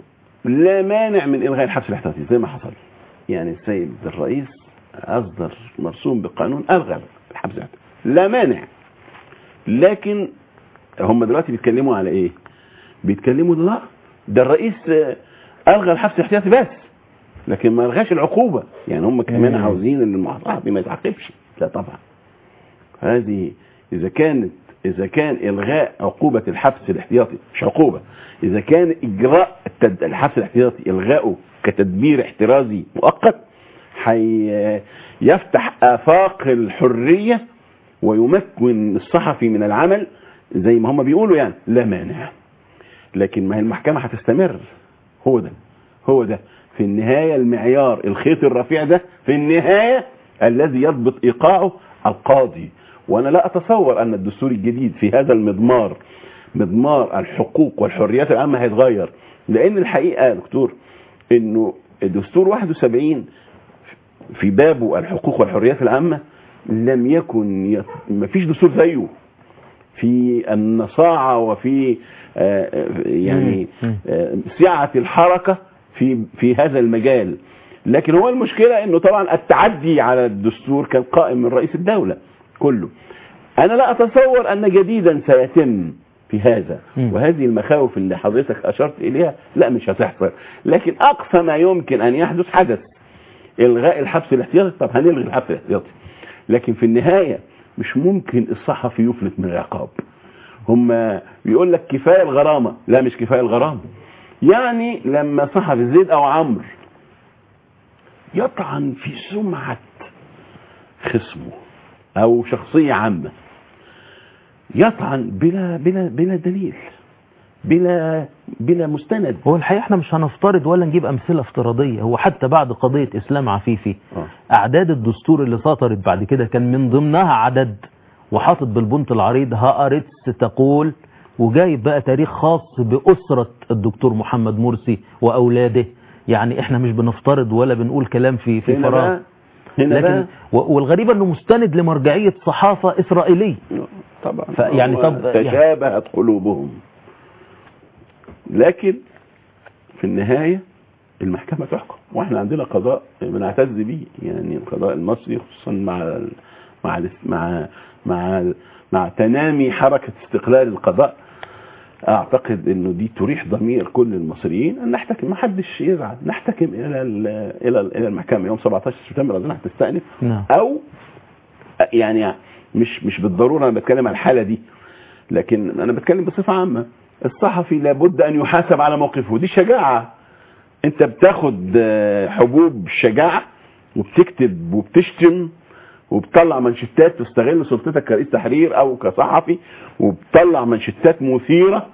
لا مانع من الغاء الحبس الاحتياطي زي ما حصل يعني السيد الرئيس اصدر مرسوم بقانون الغى الحبس الاحتياطي لا مانع لكن هم دلوقتي بيتكلموا على ايه بيتكلموا لا ده الرئيس آه، الغى الحبس الاحتياطي بس لكن ما الغاش العقوبه يعني هم كمان مم. عاوزين ان المحافظ ما يتعاقبش لا طبعا هذه اذا كانت اذا كان الغاء عقوبه الحبس الاحتياطي مش عقوبه اذا كان اجراء التد... الحبس الاحتياطي الغاؤه كتدبير احترازي مؤقت حي... يفتح افاق الحريه ويمكن الصحفي من العمل زي ما هم بيقولوا يعني لا مانع لكن ما هي المحكمه هتستمر هو ده هو ده في النهايه المعيار الخيط الرفيع ده في النهايه الذي يضبط ايقاعه القاضي وانا لا اتصور ان الدستور الجديد في هذا المضمار مضمار الحقوق والحريات العامه هيتغير لان الحقيقه يا دكتور انه الدستور 71 في بابه الحقوق والحريات العامه لم يكن يت... ما فيش دستور زيه في النصاعه وفي آه، آه، يعني مم. آه، سعه الحركه في في هذا المجال لكن هو المشكله انه طبعا التعدي على الدستور كان قائم من رئيس الدوله كله انا لا اتصور ان جديدا سيتم في هذا مم. وهذه المخاوف اللي حضرتك اشرت اليها لا مش هتحصل لكن اقصى ما يمكن ان يحدث حدث الغاء الحبس الاحتياطي طب هنلغي الحبس الاحتياطي لكن في النهايه مش ممكن الصحفي يفلت من العقاب هم بيقول لك كفايه الغرامه لا مش كفايه الغرامه يعني لما صحفي زيد او عمرو يطعن في سمعه خصمه او شخصيه عامه يطعن بلا بلا بلا دليل بلا بلا مستند هو الحقيقة احنا مش هنفترض ولا نجيب أمثلة افتراضية هو حتى بعد قضية إسلام عفيفي آه. أعداد الدستور اللي سطرت بعد كده كان من ضمنها عدد وحاطط بالبنط العريض هأرتس تقول وجايب بقى تاريخ خاص بأسرة الدكتور محمد مرسي وأولاده يعني احنا مش بنفترض ولا بنقول كلام في في هنا فراغ بقى هنا لكن بقى و- والغريب انه مستند لمرجعية صحافة إسرائيلية طبعا فيعني هو طب- يعني- تشابهت قلوبهم لكن في النهاية المحكمة تحكم واحنا عندنا قضاء بنعتز بيه يعني القضاء المصري خصوصا مع ال- مع ال- مع مع ال- مع تنامي حركة استقلال القضاء اعتقد انه دي تريح ضمير كل المصريين ان نحتكم ما حدش يزعل نحتكم الى ال الى ال الى المحكمه يوم 17 سبتمبر اظن هتستأنف نعم او يعني مش مش بالضروره انا بتكلم عن الحاله دي لكن انا بتكلم بصفه عامه الصحفي لابد ان يحاسب على موقفه دي شجاعه انت بتاخد آه، حبوب شجاعه وبتكتب وبتشتم وبتطلع منشتات تستغل سلطتك كرئيس تحرير او كصحفي وبتطلع منشتات مثيره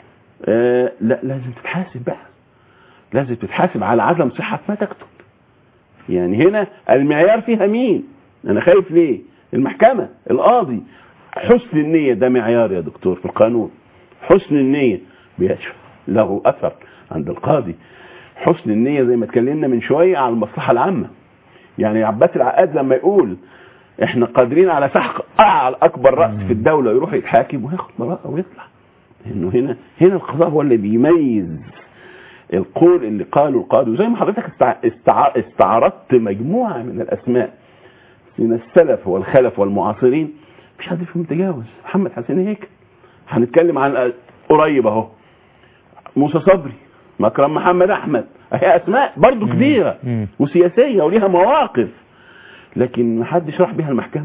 آه لا لازم تتحاسب بقى لازم تتحاسب على عدم صحه ما تكتب يعني هنا المعيار فيها مين انا خايف ليه المحكمه القاضي حسن النيه ده معيار يا دكتور في القانون حسن النيه بيشفى له اثر عند القاضي حسن النيه زي ما اتكلمنا من شويه على المصلحه العامه يعني عباس العقاد لما يقول احنا قادرين على سحق اعلى اكبر راس في الدوله يروح يتحاكم وياخد براءه ويطلع انه هنا هنا القضاء هو اللي بيميز القول اللي قاله القاضي وزي ما حضرتك استع... استع... استعرضت مجموعه من الاسماء من السلف والخلف والمعاصرين مش حد فيهم تجاوز محمد حسين هيك هنتكلم عن قريب اهو موسى صبري مكرم محمد احمد هي اسماء برضو كبيره مم. وسياسيه وليها مواقف لكن ما حدش راح بيها المحكمه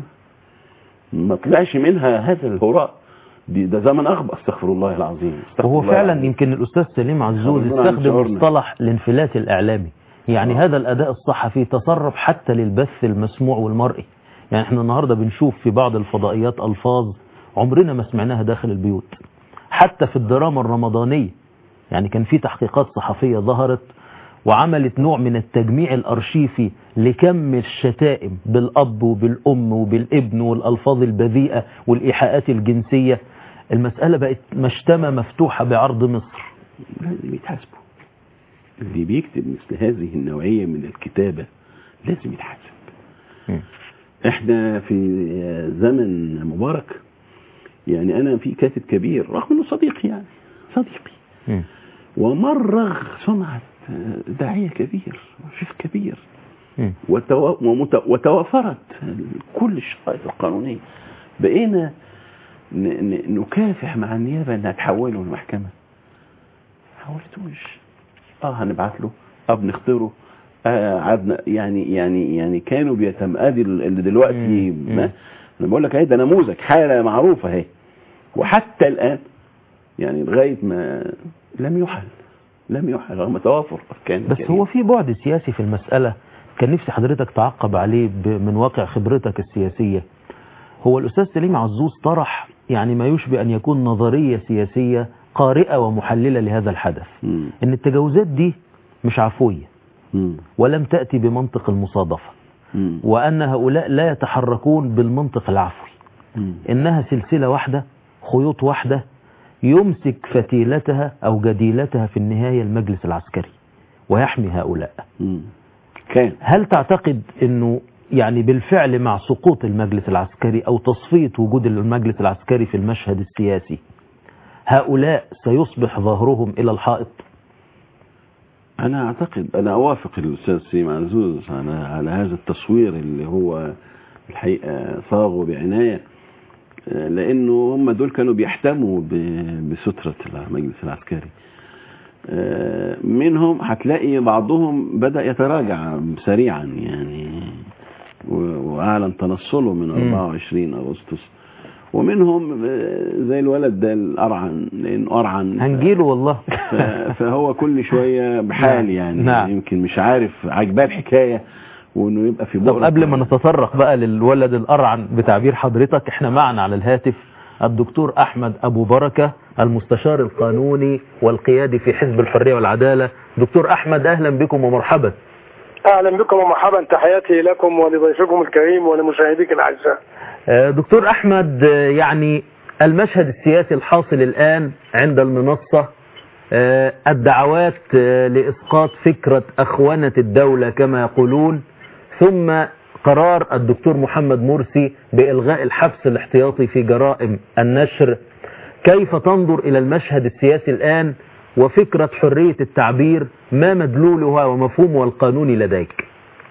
ما طلعش منها هذا الهراء دي ده زمن اغبى استغفر الله العظيم استغفر وهو الله فعلا العظيم. يمكن الأستاذ سليم عزوز ربنا عن استخدم شعورنا. مصطلح الانفلات الإعلامي يعني هذا الأداء الصحفي تسرب حتى للبث المسموع والمرئي يعني احنا النهاردة بنشوف في بعض الفضائيات ألفاظ عمرنا ما سمعناها داخل البيوت حتى في الدراما الرمضانية يعني كان في تحقيقات صحفية ظهرت وعملت نوع من التجميع الأرشيفي لكم الشتائم بالأب وبالأم وبالابن والألفاظ البذيئة والإيحاءات الجنسية المسألة بقت مشتمة مفتوحة بعرض مصر لازم يتحاسبوا اللي بيكتب مثل هذه النوعية من الكتابة لازم يتحاسب مم. احنا في زمن مبارك يعني انا في كاتب كبير رغم انه صديقي يعني صديقي مم. ومرغ سمعة داعية كبير شيخ كبير مم. وتو... ومت... وتوافرت كل الشرائط القانونية بقينا ن... ن... نكافح مع النيابة انها تحوله المحكمة ما حولتوش اه هنبعت له اه بنختاره آه عدنا يعني يعني يعني كانوا بيتم ادي اللي دلوقتي مم. ما انا بقول لك اهي ده نموذج حاله معروفه اهي وحتى الان يعني لغايه ما لم يحل لم يحل رغم توافر اركان بس كريمة. هو في بعد سياسي في المسألة كان نفسي حضرتك تعقب عليه ب- من واقع خبرتك السياسية هو الأستاذ سليم عزوز طرح يعني ما يشبه أن يكون نظرية سياسية قارئة ومحللة لهذا الحدث مم. إن التجاوزات دي مش عفوية مم. ولم تأتي بمنطق المصادفة مم. وأن هؤلاء لا يتحركون بالمنطق العفوي مم. إنها سلسلة واحدة خيوط واحدة يمسك فتيلتها أو جديلتها في النهاية المجلس العسكري ويحمي هؤلاء مم. كان هل تعتقد أنه يعني بالفعل مع سقوط المجلس العسكري أو تصفية وجود المجلس العسكري في المشهد السياسي هؤلاء سيصبح ظهرهم إلى الحائط انا اعتقد انا اوافق الاستاذ سليم عزوز على على هذا التصوير اللي هو الحقيقه صاغه بعنايه آه، لانه هم دول كانوا بيحتموا ب- بستره المجلس العسكري آه، منهم هتلاقي بعضهم بدا يتراجع سريعا يعني و- واعلن تنصله من مم. 24 اغسطس ومنهم آه، زي الولد ده الارعن لانه ارعن هنجيله والله ف- فهو كل شوية بحال نعم. يعني نعم. يمكن مش عارف عجباه الحكاية وانه يبقى في طب بؤرة قبل ما نتطرق بقى للولد الأرعن بتعبير حضرتك احنا معنا على الهاتف الدكتور أحمد أبو بركة المستشار القانوني والقيادي في حزب الحرية والعدالة دكتور أحمد أهلا بكم ومرحبا اهلا بكم ومرحبا تحياتي لكم ولضيفكم الكريم ولمشاهديك الاعزاء آه، دكتور أحمد آه، يعني المشهد السياسي الحاصل الآن عند المنصة آه، الدعوات آه، لإسقاط فكرة أخونة الدولة كما يقولون ثم قرار الدكتور محمد مرسي بإلغاء الحبس الاحتياطي في جرائم النشر كيف تنظر إلى المشهد السياسي الآن وفكرة حرية التعبير ما مدلولها ومفهومها القانوني لديك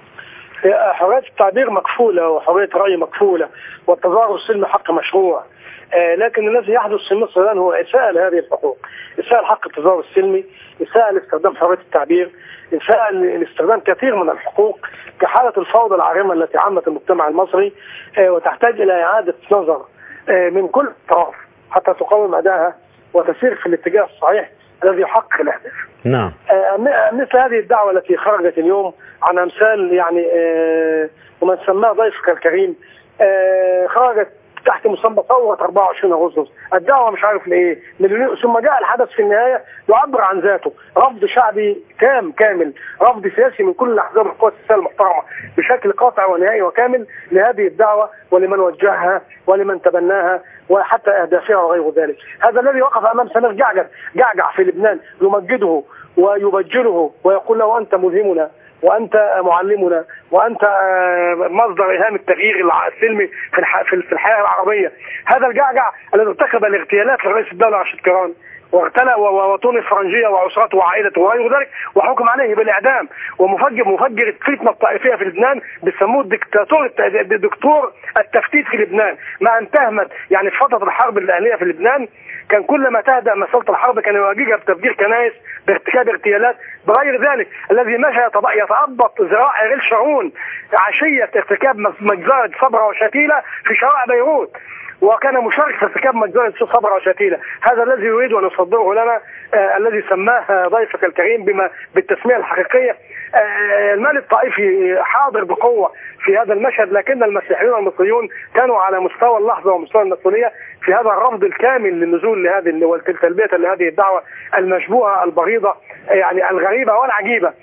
حريه التعبير مكفوله وحريه الراي مكفوله والتظاهر السلمي حق مشروع آه، لكن الذي يحدث في مصر الان هو اساءه لهذه الحقوق اساءه لحق التظاهر السلمي اساءه لاستخدام حريه التعبير اساءه لاستخدام كثير من الحقوق كحاله الفوضى العارمه التي عمت المجتمع المصري آه، وتحتاج الى اعاده نظر آه، من كل طرف حتى تقوم ادائها وتسير في الاتجاه الصحيح الذي يحقق الاهداف نعم آه، م- مثل هذه الدعوة التي خرجت اليوم عن أمثال يعني آه، ومن سماه ضيفك الكريم آه، خرجت تحت مسمى ثورة 24 أغسطس الدعوة مش عارف لإيه مليونين- ثم جاء الحدث في النهاية يعبر عن ذاته رفض شعبي تام كامل رفض سياسي من كل الأحزاب القوى السياسية المحترمة بشكل قاطع ونهائي وكامل لهذه الدعوة ولمن وجهها ولمن تبناها وحتى أهدافها وغير ذلك هذا الذي وقف أمام سمير جعجع جعجع في لبنان يمجده ويبجله ويقول له أنت ملهمنا وأنت معلمنا وأنت آه، مصدر إلهام التغيير الع- السلمي في الح- في في الحياة العربية هذا الجعجع الذي ارتكب الاغتيالات لرئيس الدولة رشيد كران واغتنى و- و- وطون الفرنجية وعسرته وعائلته وغير ذلك وحكم عليه بالإعدام ومفجر مفجر الفتنة الطائفية في لبنان بيسموه الدكتاتور الت- دكتور التفتيت في لبنان مع ان تهمت يعني في فترة الحرب الأهلية في لبنان كان كل ما تهدأ مسألة الحرب كان يواجهها بتفجير كنائس بارتكاب اغتيالات بغير ذلك الذي مشى يتب- يتأبط ذراع ريل شارون عشية ارتكاب مز- مجزرة صبرا وشتيلة في شوارع بيروت وكان مشارك في ارتكاب مجزرة صبرا وشتيلة هذا الذي يريد أن يصدره لنا آه الذي سماه ضيفك الكريم بما بالتسمية الحقيقية آه المال الطائفي حاضر بقوة في هذا المشهد لكن المسيحيون المصريون كانوا على مستوى اللحظة ومستوى المسؤولية في هذا الرفض الكامل للنزول لهذه والتلبية لهذه الدعوة المشبوهة البغيضة يعني الغريبة والعجيبة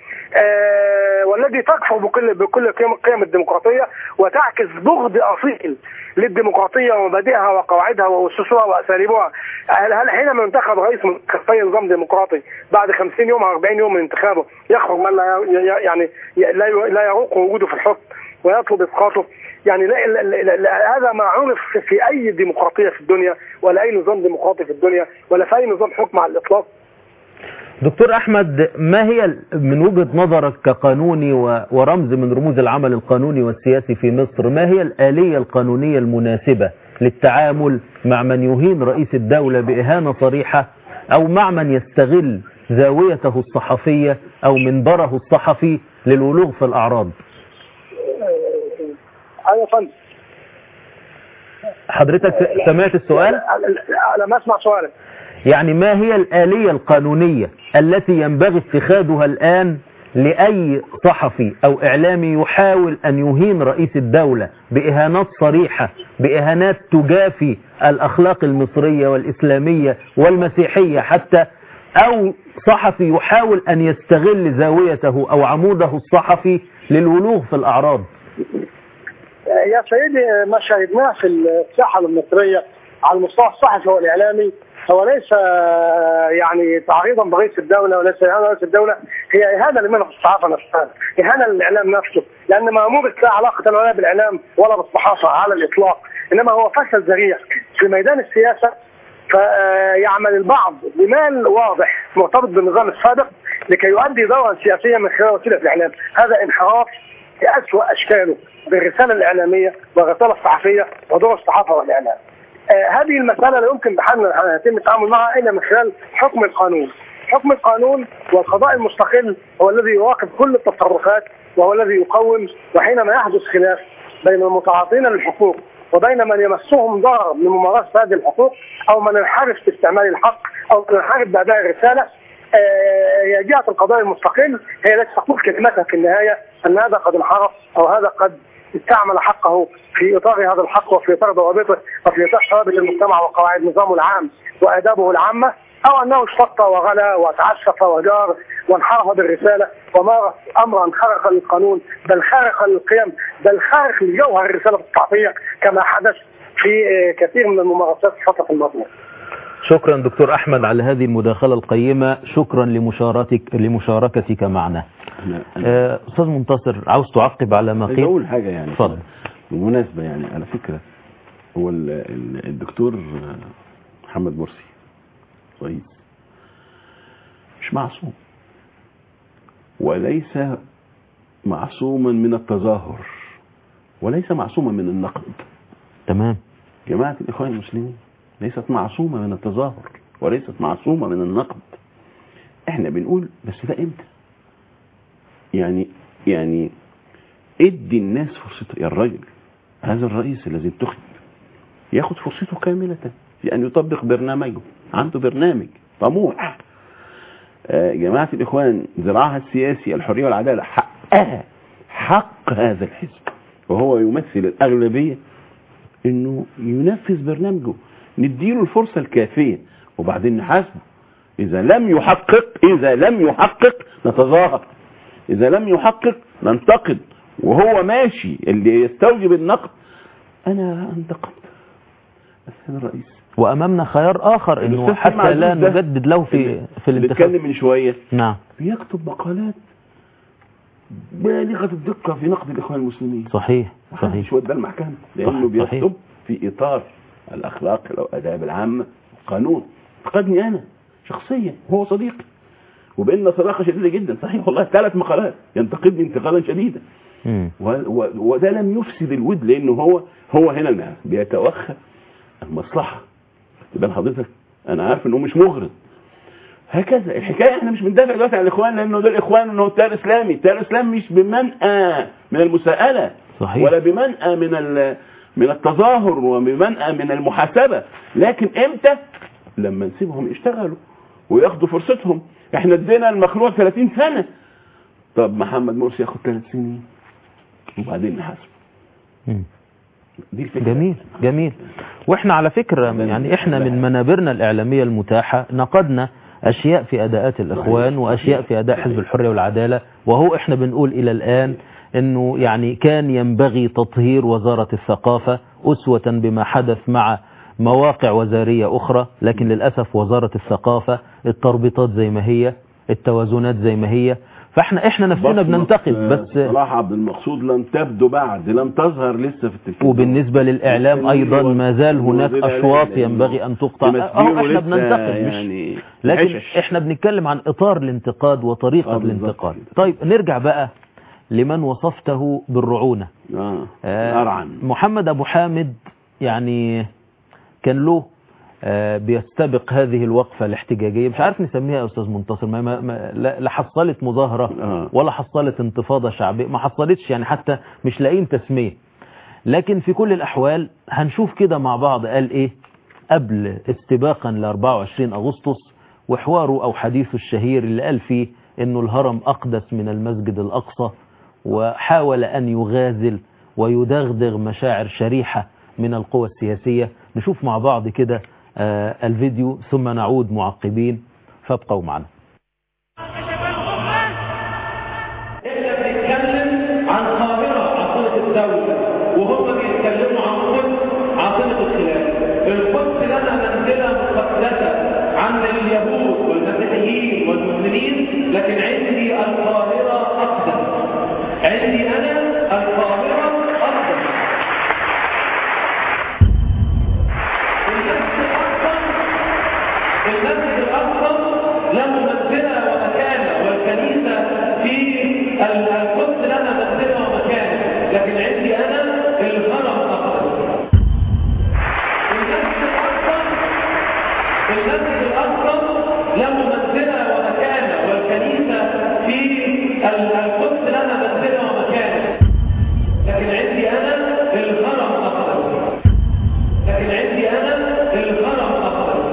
آه والذي تكفر بكل بكل قيم قيم الديمقراطية وتعكس بغض أصيل للديمقراطية ومبادئها وقواعدها وأسسها وأساليبها هل هل حينما ينتخب رئيس من خلفي نظام ديمقراطي بعد 50 يوم أو 40 يوم من انتخابه يخرج من لا ي- ي- يعني ي- لا ي- لا يروق وجوده في الحكم ويطلب اسقاطه يعني لا لا لا لا هذا ما عرف في اي ديمقراطيه في الدنيا ولا اي نظام ديمقراطي في الدنيا ولا في اي نظام حكم على الاطلاق دكتور أحمد ما هي ال- من وجهة نظرك كقانوني و- ورمز من رموز العمل القانوني والسياسي في مصر ما هي الآلية القانونية المناسبة للتعامل مع من يهين رئيس الدولة بإهانة صريحة أو مع من يستغل زاويته الصحفية أو منبره الصحفي للولوغ في الأعراض ايوه يا فندم حضرتك س- سمعت السؤال انا ما اسمع سؤالك يعني ما هي الآلية القانونية التي ينبغي اتخاذها الآن لأي صحفي أو إعلامي يحاول أن يهين رئيس الدولة بإهانات صريحة بإهانات تجافي الأخلاق المصرية والإسلامية والمسيحية حتى أو صحفي يحاول أن يستغل زاويته أو عموده الصحفي للولوغ في الأعراض يا سيدي ما شاهدناه في الساحه المصريه على المستوى الصحفي والاعلامي هو ليس يعني تعريضا برئيس الدوله وليس اهانه رئيس الدوله هي اهانه لمنهج الصحافه نفسها، اهانه للاعلام نفسه، لان مامور لا علاقه له لا بالاعلام ولا بالصحافه على الاطلاق، انما هو فشل ذريع في ميدان السياسه فيعمل البعض بمال واضح مرتبط بالنظام السابق لكي يؤدي دورا سياسيا من خلال وسيله الاعلام، هذا انحراف بأسوأ أشكاله بالرسالة الإعلامية والرسالة الصحفية ودور الصحافة والإعلام. آه هذه المسألة لا يمكن بحال أن يتم التعامل معها إلا من خلال حكم القانون. حكم القانون والقضاء المستقل هو الذي يراقب كل التصرفات وهو الذي يقوم وحينما يحدث خلاف بين المتعاطين للحقوق وبين من يمسهم ضرر من ممارسة هذه الحقوق أو من انحرف في استعمال الحق أو من انحرف بأداء الرسالة آه، هي جهة القضاء المستقل هي التي تقول كلمتها في النهاية أن هذا قد انحرف أو هذا قد استعمل حقه في إطار هذا الحق وفي إطار ضوابطه وفي إطار ثوابت المجتمع وقواعد نظامه العام وآدابه العامة أو أنه اشتط وغلا وتعسف وجار وانحرف بالرسالة ومارس أمرا خارقا للقانون بل خارقا للقيم بل خارق لجوهر الرسالة الصحفية كما حدث في آه، كثير من الممارسات في الفترة الماضية. شكرا دكتور أحمد على هذه المداخلة القيمة شكرا لمشاركتك لمشاركتك معنا أنا- أنا آه، أستاذ منتصر عاوز تعقب على ما عايز قيل اقول حاجه يعني اتفضل. بالمناسبه يعني على فكره هو ال- ال- الدكتور محمد مرسي رئيس مش معصوم وليس معصوما من التظاهر وليس معصوما من النقد تمام جماعة الإخوان المسلمين ليست معصومة من التظاهر وليست معصومة من النقد احنا بنقول بس ده امتى يعني يعني ادي الناس فرصته يا الراجل هذا الرئيس الذي انتخب ياخد فرصته كاملة في ان يطبق برنامجه عنده برنامج طموح آه، جماعة الإخوان ذراعها السياسي الحرية والعدالة حقها حق هذا الحزب وهو يمثل الأغلبية انه ينفذ برنامجه نديله الفرصة الكافية وبعدين نحاسبه اذا لم يحقق اذا لم يحقق نتظاهر اذا لم يحقق ننتقد وهو ماشي اللي يستوجب النقد انا انتقدت السيد الرئيس وأمامنا خيار آخر إنه الأستاذ حتى سلمى لا عزوز ده نجدد له في اللي- في اللي الانتخاب اتكلم من شوية نعم بيكتب مقالات بالغة الدقة في نقد الإخوان المسلمين صحيح صحيح صحيح شو ده المحكمة لأنه صح- صحيح. بيكتب في إطار الأخلاق والآداب العامة القانون انتقدني أنا شخصيا هو صديقي وبيننا صداقة شديدة جدا صحيح والله ثلاث مقالات ينتقدني انتقادا شديدا مم. و و وده لم يفسد الود لأنه هو هو هنا الناس بيتوخى المصلحة تبان حضرتك أنا عارف إنه مش مغرض هكذا الحكايه احنا مش بندافع دلوقتي عن الاخوان لانه دول اخوان انه تيار اسلامي، التيار الاسلامي مش بمنأى من المساءله صحيح. ولا بمنأى من ال- من التظاهر وبمنأى من المحاسبه، لكن امتى؟ لما نسيبهم يشتغلوا وياخدوا فرصتهم، احنا ادينا المخلوع 30 سنه. طب محمد مرسي ياخد ثلاث سنين وبعدين نحاسبه. مم. دي الفكره جميل جميل واحنا على فكرة ده يعني احنا من منابرنا الإعلامية المتاحة نقدنا أشياء في أداءات الإخوان صحيح. وأشياء في أداء حزب الحرية والعدالة وهو احنا بنقول إلى الآن أنه يعني كان ينبغي تطهير وزارة الثقافة أسوة بما حدث مع مواقع وزارية أخرى لكن للأسف وزارة الثقافة التربيطات زي ما هي التوازنات زي ما هي فاحنا احنا نفسنا بصمة، بننتقد آه، بس صلاح عبد المقصود لم تبدو بعد لم تظهر لسه في التلفزيون وبالنسبة للإعلام أيضا ما زال هناك وزير أشواط الإعلام ينبغي أن تقطع تمثيله أهو إحنا لسه بننتقد مش يعني لكن حشش. إحنا بنتكلم عن إطار الانتقاد وطريقة آه، بالظبط الانتقاد كده. طيب نرجع بقى لمن وصفته بالرعونة اه آه، أرعن محمد أبو حامد يعني كان له آه، بيستبق هذه الوقفة الاحتجاجية مش عارف نسميها يا أستاذ منتصر ما ما ما- لا لا حصلت مظاهرة آه. ولا حصلت انتفاضة شعبية ما حصلتش يعني حتى مش لاقيين تسمية لكن في كل الأحوال هنشوف كده مع بعض قال إيه قبل استباقا ل 24 أغسطس وحواره أو حديثه الشهير اللي قال فيه إنه الهرم أقدس من المسجد الأقصى وحاول أن يغازل ويدغدغ مشاعر شريحة من القوى السياسية نشوف مع بعض كده آه، الفيديو ثم نعود معقبين فابقوا معنا كشف الغمة احنا بنتكلم عن قاهرة عاصمة الدولة وهم بيتكلموا عن قدس عاصمة الخلافة القدس لها منزلة مقدسة عند اليهود والمسيحيين والمسلمين لكن عندي القاهرة أقدس عندي أنا القاهرة أقدس المسجد الأقصى المسجد الأقصى له منزلة ومكانة والكنيسة في ال- القدس لها منزلة ومكانة لكن عندي أنا الهرم الأقدس المسجد الأقصى المسجد الأقصى له منزلة ومكانة والكنيسة في ال- القدس لها منزلة ومكانة لكن عندي أنا الهرم الأقدس لكن عندي أنا الهرم الأقدس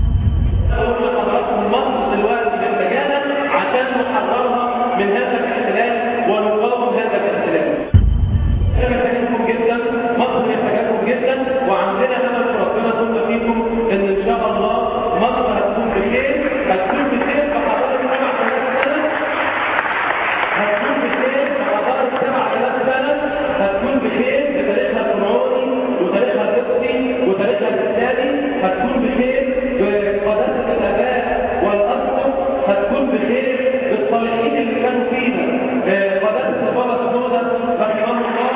مصر دلوقتي محتاجانا عشان نحررها من هذا الاحتلال ونقاوم هذا الاحتلال. احنا محتاجينكم جدا، مصر محتاجاكم جدا وعندنا امل في ربنا ثم فيكم ان ان شاء الله مصر هتكون بخير، هتكون بخير في حضاره 7000 سنه هتكون بخير في حضاره 7000 سنه هتكون بخير بتاريخها الفرعوني وتاريخها القبطي وتاريخها الاسلامي هتكون بخير بقداسه الاباء والاسقف هتكون بخير بالصالحين اللي كانوا فينا آه، قداسه البابا سنوده رحمه الله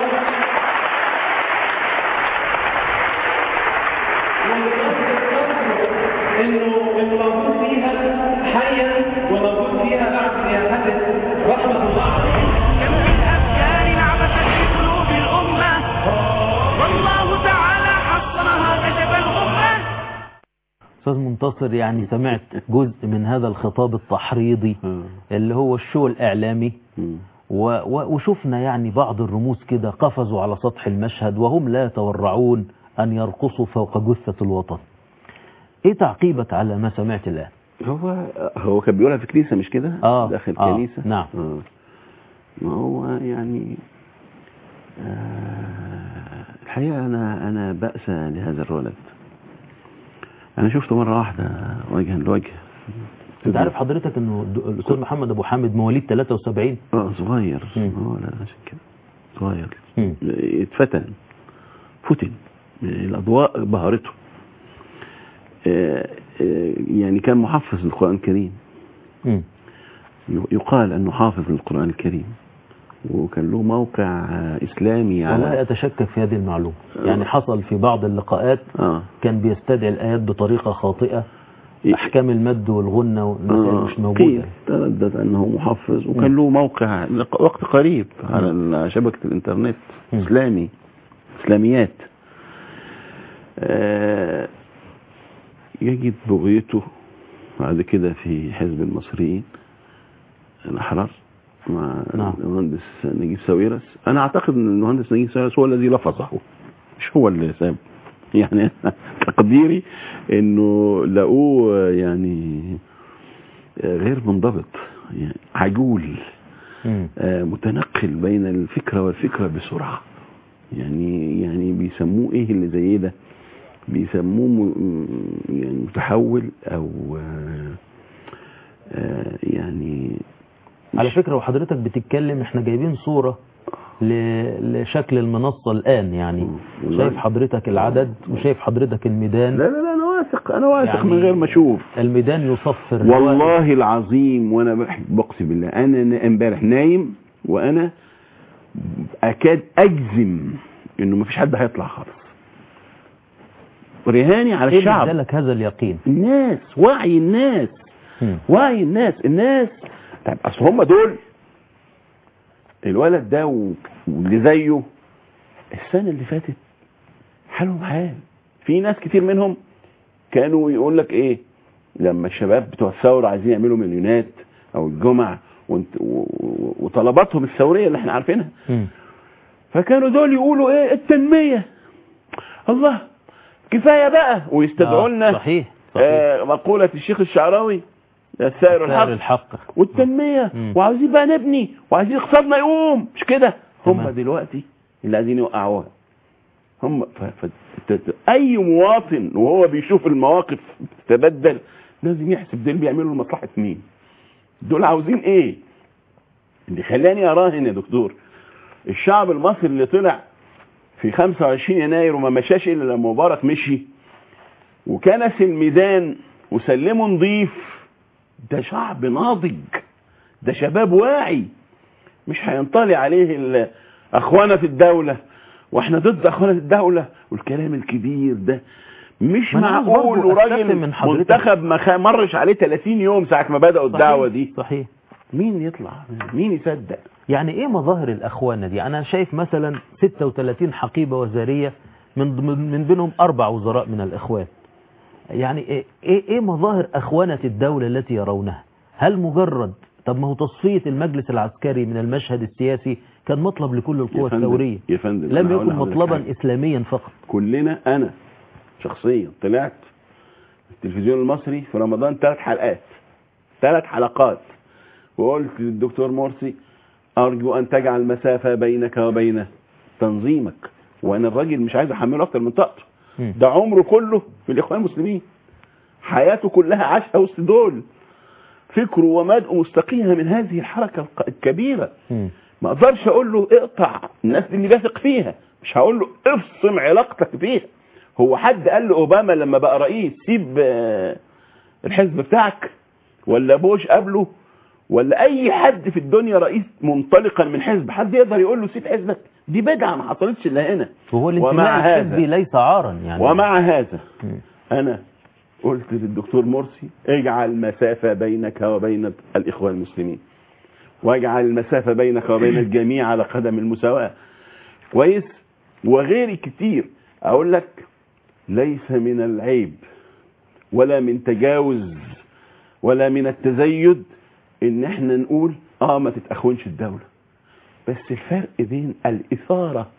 انه انه موجود فيها حيا وموجود فيها بعد سياحته رحمه الله عليه كم من أفكار انعبثت في قلوب الأمة والله تعالى حصنها كشف الغمة أستاذ منتصر يعني سمعت جزء من هذا الخطاب التحريضي آه. اللي هو الشو الإعلامي مم. و و وشفنا يعني بعض الرموز كده قفزوا على سطح المشهد وهم لا يتورعون أن يرقصوا فوق جثة الوطن إيه تعقيبك على ما سمعت الآن هو هو كان بيقولها في كنيسة مش كده؟ آه، داخل آه، كنيسة نعم. آه. ما هو يعني آه الحقيقة أنا أنا بأسى لهذا الولد أنا شفته مرة واحدة وجها لوجه أنت عارف حضرتك أنه الد- الأستاذ محمد أبو حامد مواليد 73 اه صغير مم. اه لا عشان كده صغير مم. اتفتن فتن الأضواء بهرته آه، آه، يعني كان محفظ للقرآن الكريم مم. يقال أنه حافظ للقرآن الكريم وكان له موقع آه، إسلامي والله على أتشكك في هذه المعلومة يعني حصل في بعض اللقاءات آه. كان بيستدعي الآيات بطريقة خاطئة أحكام المد والغنة والمسائل آه، مش قيل موجودة تردد أنه محفظ وكان له موقع لق- وقت قريب على شبكة الإنترنت مم. إسلامي إسلاميات آه، يجد بغيته بعد كده في حزب المصريين الأحرار مع نعم. المهندس نجيب ساويرس أنا أعتقد أن المهندس نجيب ساويرس هو الذي لفظه مش هو اللي ساب يعني تقديري انه لقوه يعني غير منضبط يعني عجول مم. آه، متنقل بين الفكرة والفكرة بسرعة يعني يعني بيسموه ايه اللي زي ده بيسموه م- يعني متحول او آه، آه، يعني على فكرة وحضرتك بتتكلم احنا جايبين صورة ل- لشكل المنصة الآن يعني والله. شايف حضرتك العدد وشايف حضرتك الميدان لا لا لا انا واثق واثق انا واثق يعني من غير ما اشوف الميدان يصفر والله العظيم وانا بح- بقسم بالله انا نا- امبارح نايم وانا اكاد اجزم انه مفيش حد هيطلع خالص رهاني على ايه اللي الشعب ادالك هذا اليقين الناس وعي الناس مم. وعي الناس الناس طب اصل هم دول الولد ده و- واللي زيه السنه اللي فاتت حالهم حال في ناس كتير منهم كانوا يقول لك ايه لما الشباب بتوع الثوره عايزين يعملوا مليونات او الجمع وانت- و- و- وطلباتهم الثوريه اللي احنا عارفينها مم. فكانوا دول يقولوا ايه التنميه الله كفايه بقى ويستدعوا آه، لنا صحيح صحيح آه مقوله الشيخ الشعراوي السائر سعر الحق الحق والتنميه مم. وعاوزين بقى نبني وعايزين اقتصادنا يقوم مش كده هم تمام. دلوقتي اللي عايزين يوقعوها هم ف... ف... ت- ت- اي مواطن وهو بيشوف المواقف بتتبدل لازم يحسب دول بيعملوا لمصلحه مين دول عاوزين ايه اللي خلاني اراهن يا دكتور الشعب المصري اللي طلع في 25 يناير وما مشاش الا لما مبارك مشي وكنس الميدان وسلمه نظيف ده شعب ناضج ده شباب واعي مش هينطلي عليه ال- اخوانة الدولة واحنا ضد اخوانة الدولة والكلام الكبير ده مش ما أنا عاوز معقول برضو وراجل أستفهم من حضرتك. منتخب ما خ- مرش عليه 30 يوم ساعة ما بدأوا الدعوة صحيح، دي صحيح مين يطلع مين يصدق يعني ايه مظاهر الاخوانه دي انا شايف مثلا 36 حقيبه وزاريه من من من بينهم اربع وزراء من الاخوان يعني ايه ايه, إيه مظاهر اخوانه الدوله التي يرونها هل مجرد طب ما هو تصفيه المجلس العسكري من المشهد السياسي كان مطلب لكل القوى يا فندم- الثوريه يا فندم لم أنا هقول يكن لحضرتك مطلبا حاجة. اسلاميا فقط كلنا انا شخصيا طلعت في التلفزيون المصري في رمضان ثلاث حلقات ثلاث حلقات وقلت للدكتور مرسي ارجو ان تجعل مسافه بينك وبين تنظيمك وانا الراجل مش عايز احمله اكتر من طاقته مم. ده عمره كله في الاخوان المسلمين حياته كلها عاشها وسط دول فكره ومبادئه مستقيها من هذه الحركه الق- الكبيره مم. ما اقدرش اقول له اقطع الناس دي اللي بيثق فيها مش هقول له افصم علاقتك بيها هو حد قال لاوباما لما بقى رئيس سيب آه، الحزب بتاعك ولا بوش قبله ولا اي حد في الدنيا رئيس منطلقا من حزب حد يقدر يقول له سيب حزبك دي بدعه ما حصلتش الا هنا وهو ومع الانتماء هذا- الحزبي ليس عارا يعني ومع هذا مم. انا قلت للدكتور مرسي اجعل مسافة بينك وبين الإخوان المسلمين واجعل المسافة بينك وبين الجميع على قدم المساواة كويس وغيري كتير أقول لك ليس من العيب ولا من تجاوز ولا من التزيد ان احنا نقول اه ما تتأخونش الدولة بس الفرق بين الإثارة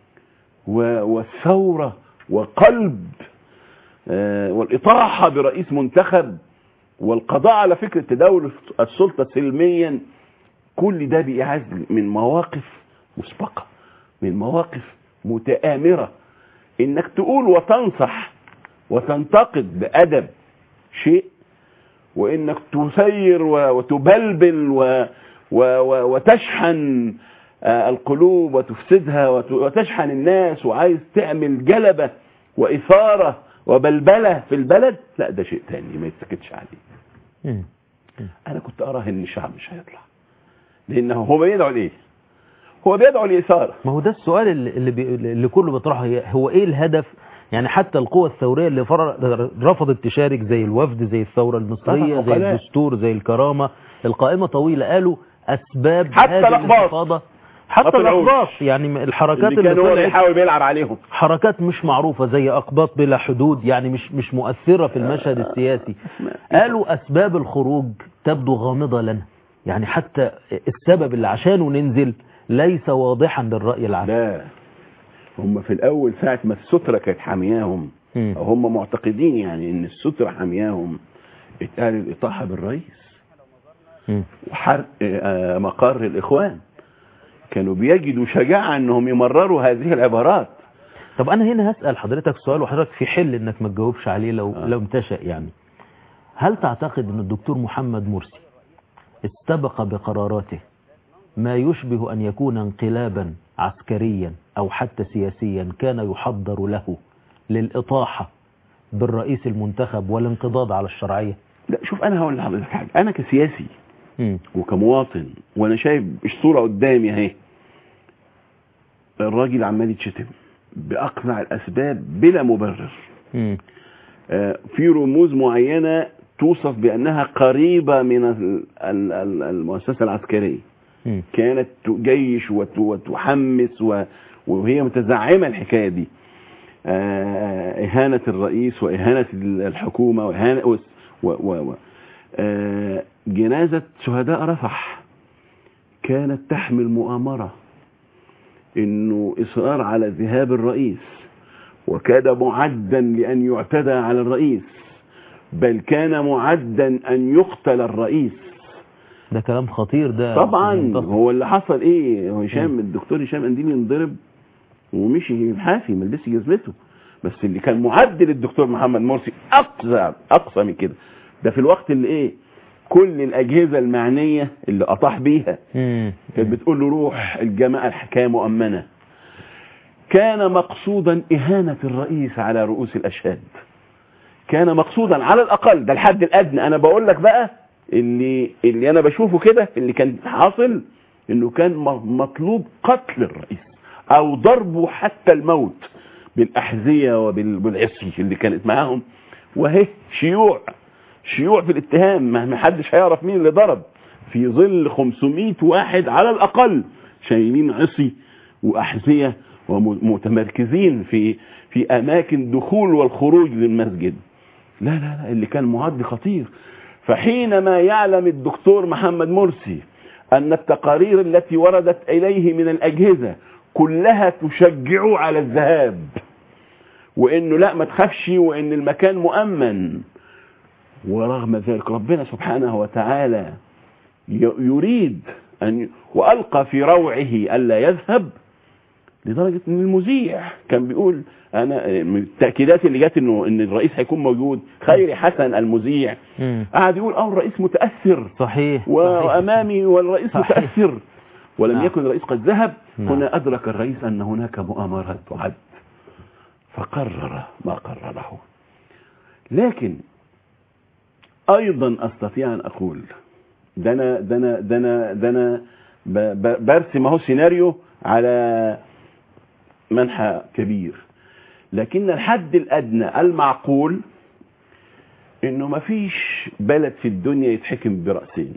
و- والثورة وقلب آه، والإطاحة برئيس منتخب والقضاء على فكرة تداول السلطة سلميا كل ده بيعز من مواقف مسبقة من مواقف متآمرة انك تقول وتنصح وتنتقد بأدب شيء وانك تسير و- وتبلبل و و و وتشحن آه، القلوب وتفسدها وت- وتشحن الناس وعايز تعمل جلبة وإثارة وبلبلة في البلد لا ده شيء تاني ما يتسكتش عليه مم. انا كنت اراه ان الشعب مش هيطلع لانه هو بيدعو لايه هو بيدعو لاثاره ما هو ده السؤال اللي اللي, بي... اللي كله بيطرحه هي- هو ايه الهدف يعني حتى القوى الثوريه اللي فر... رفضت تشارك زي الوفد زي الثوره المصريه طبعا زي عقلاء. الدستور زي الكرامه القائمه طويله قالوا اسباب حتى هذه الأقباط. الانتفاضه حتى ما طلعوش. الاقباط يعني الحركات اللي اللي, كان هو طلعت بيحاول بيلعب عليهم حركات مش معروفة زي أقباط بلا حدود يعني مش مش مؤثرة في المشهد السياسي قالوا أسباب الخروج تبدو غامضة لنا يعني حتى السبب اللي عشانه ننزل ليس واضحا للرأي العام لا هم في الاول ساعه ما الستره كانت حامياهم مم. أو هم معتقدين يعني ان الستره حامياهم اتقال الاطاحه بالرئيس مم. وحرق آه، مقر الاخوان كانوا بيجدوا شجاعه انهم يمرروا هذه العبارات طب أنا هنا هسأل حضرتك سؤال وحضرتك في حل إنك ما تجاوبش عليه لو آه. لو تشأ يعني هل تعتقد أن الدكتور محمد مرسي استبق بقراراته ما يشبه أن يكون انقلابا عسكريا أو حتى سياسيا كان يحضر له للإطاحة بالرئيس المنتخب والانقضاض على الشرعية لا شوف انا هقول لحضرتك حاجه انا كسياسي مم. وكمواطن وانا شايف الصوره قدامي اهي الراجل عمال يتشتم باقنع الاسباب بلا مبرر مم. آه، في رموز معينه توصف بانها قريبه من ال- ال- ال- المؤسسه العسكريه مم. كانت جيش وت- وتحمس و- وهي متزعمه الحكايه دي آه، اهانه الرئيس واهانه الحكومه واهانه و و و آه، جنازه شهداء رفح كانت تحمل مؤامره انه اصرار على ذهاب الرئيس وكان معدا لان يعتدى على الرئيس بل كان معدا ان يقتل الرئيس ده كلام خطير ده طبعا منتصر. هو اللي حصل ايه هو هشام الدكتور هشام انديل انضرب ومشي حافي ما لبسش جزمته بس اللي كان معدل الدكتور محمد مرسي اقصى اقصى من كده ده في الوقت اللي ايه كل الاجهزه المعنيه اللي اطاح بيها مم. كانت بتقول له روح الجماعه الحكايه مؤمنه كان مقصودا اهانه الرئيس على رؤوس الاشهاد كان مقصودا على الاقل ده الحد الادنى انا بقول لك بقى اللي اللي انا بشوفه كده اللي كان حاصل انه كان م- مطلوب قتل الرئيس او ضربه حتى الموت بالاحذيه وبالعصي اللي كانت معاهم وهي شيوع شيوع في الاتهام ما ما حدش هيعرف مين اللي ضرب في ظل 500 واحد على الاقل شايلين عصي واحذيه ومتمركزين في في اماكن دخول والخروج للمسجد لا لا لا اللي كان معد خطير فحينما يعلم الدكتور محمد مرسي أن التقارير التي وردت إليه من الأجهزة كلها تشجعه على الذهاب وإنه لا ما تخافش وإن المكان مؤمن ورغم ذلك ربنا سبحانه وتعالى ي- يريد أن ي- وألقى في روعه ألا يذهب لدرجة ان المذيع كان بيقول انا من التأكيدات اللي جت انه ان الرئيس هيكون موجود خيري حسن المذيع مم. قعد يقول اه الرئيس متأثر صحيح صحيح. وامامي والرئيس صحيح. متأثر ولم نعم. يكن الرئيس قد ذهب نعم. هنا ادرك الرئيس ان هناك مؤامرات تعد فقرر ما قرره لكن ايضا استطيع ان اقول ده انا ده انا ده انا ده انا ب- ب- برسم اهو سيناريو على منحى كبير لكن الحد الادنى المعقول انه ما فيش بلد في الدنيا يتحكم برأسين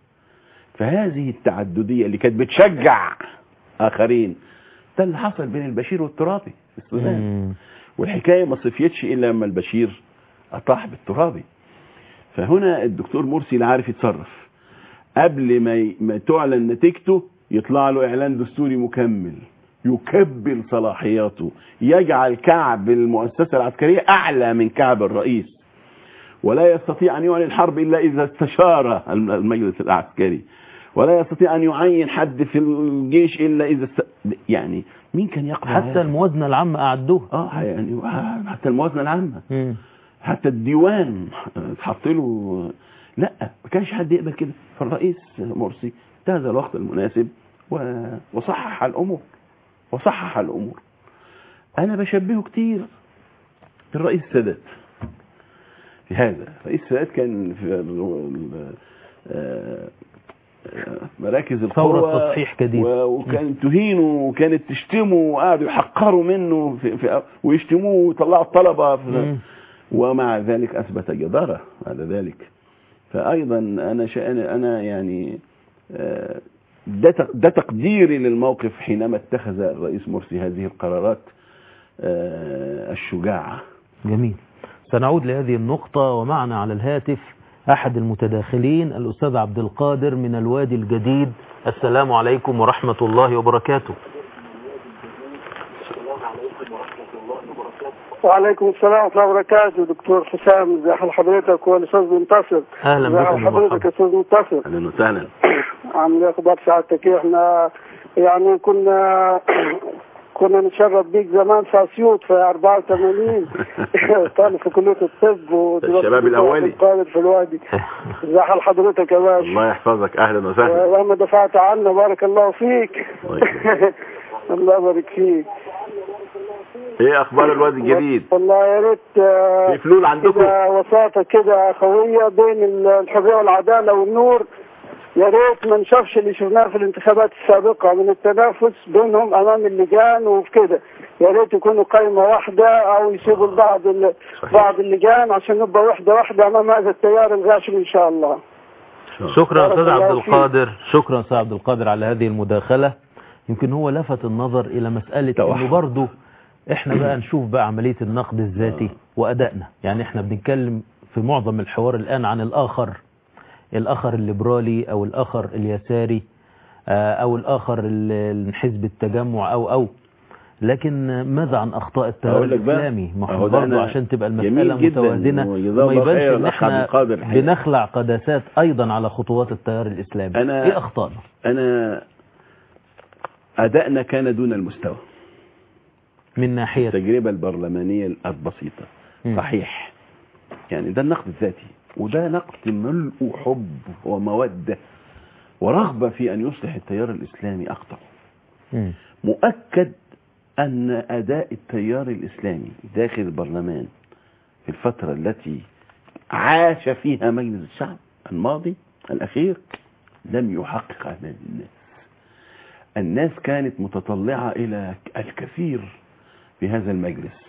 فهذه التعددية اللي كانت بتشجع اخرين ده اللي حصل بين البشير والترابي في السودان مم. والحكاية ما صفيتش الا لما البشير اطاح بالترابي فهنا الدكتور مرسي لا عارف يتصرف قبل ما ي- ما تعلن نتيجته يطلع له اعلان دستوري مكمل يكبل صلاحياته يجعل كعب المؤسسه العسكريه اعلى من كعب الرئيس ولا يستطيع ان يعلن حرب الا اذا استشار الم- المجلس العسكري ولا يستطيع ان يعين حد في الجيش الا اذا است... يعني مين كان يقبل حتى هذا؟ الموازنة العامة أعدوها اه يعني حتى الموازنه العامه مم. حتى الديوان اتحط له لا ما كانش حد يقبل كده فالرئيس مرسي انتهز الوقت المناسب و- وصحح الامور وصحح الامور انا بشبهه كتير الرئيس السادات في هذا الرئيس السادات كان في ال- ال- آه، آه، مراكز القوة ثورة تصحيح جديد. و- وكانت تهينه وكانت تشتمه وقعدوا يحقروا منه في في ويشتموه ويطلعوا الطلبة في مم. ومع ذلك أثبت جدارة على ذلك فأيضا أنا شأن أنا يعني آه، ده تق- ده تقديري للموقف حينما اتخذ الرئيس مرسي هذه القرارات آه، الشجاعة جميل سنعود لهذه النقطة ومعنا على الهاتف أحد المتداخلين الأستاذ عبد القادر من الوادي الجديد السلام عليكم ورحمة الله وبركاته وعليكم السلام ورحمة الله وبركاته دكتور حسام ازي حال حضرتك والاستاذ منتصر أهلا ازي حال بكم حضرتك ومرحبا يا استاذ منتصر أهلا وسهلا عامل ايه اخبار سعادتك ايه احنا يعني كنا كنا نتشرف بيك زمان في اسيوط في 84 طالب في كليه الطب ودلوقتي الشباب الأولي. قائد في الوادي ازي حال حضرتك يا باشا الله يحفظك أهلا وسهلا ولما دفعت عنا بارك الله فيك الله يكرمك. الله يبارك فيك ايه اخبار الواد الجديد والله يا ريت آه، في فلول عندكم كده وساطة كده أخوية بين ال- الحرية والعدالة والنور يا ريت ما نشوفش اللي شفناه في الانتخابات السابقة من التنافس بينهم أمام اللجان وكده يا ريت يكونوا قائمة واحدة أو يسيبوا لبعض ال- بعض اللجان عشان نبقى وحدة واحدة أمام هذا التيار الغاشم إن شاء الله شكرا بارك استاذ الله عبد فيك. القادر شكرا استاذ عبد القادر على هذه المداخله يمكن هو لفت النظر الى مساله توحد. انه برضه احنا بقى نشوف بقى عمليه النقد الذاتي وادائنا يعني احنا بنتكلم في معظم الحوار الان عن الاخر الاخر الليبرالي او الاخر اليساري آه، او الاخر ال- حزب التجمع او او لكن ماذا عن اخطاء التيار أقول لك بقى، الاسلامي ما أهو هو ده برضه أنا عشان تبقى جميل المساله جداً، متوازنه وجزاه وما الله يبانش خير ان الأخ عبد احنا القادر الحقيقة. بنخلع قداسات ايضا على خطوات التيار الاسلامي أنا- ايه اخطائنا انا ادائنا كان دون المستوى من ناحيه التجربة البرلمانية البسيطة مم. صحيح يعني ده النقد الذاتي وده نقد ملء حب ومودة ورغبة في أن يصلح التيار الإسلامي أخطأ مم. مؤكد أن أداء التيار الإسلامي داخل البرلمان في الفترة التي عاش فيها مجلس الشعب الماضي الأخير لم يحقق أمام الناس الناس كانت متطلعة إلى الكثير في هذا المجلس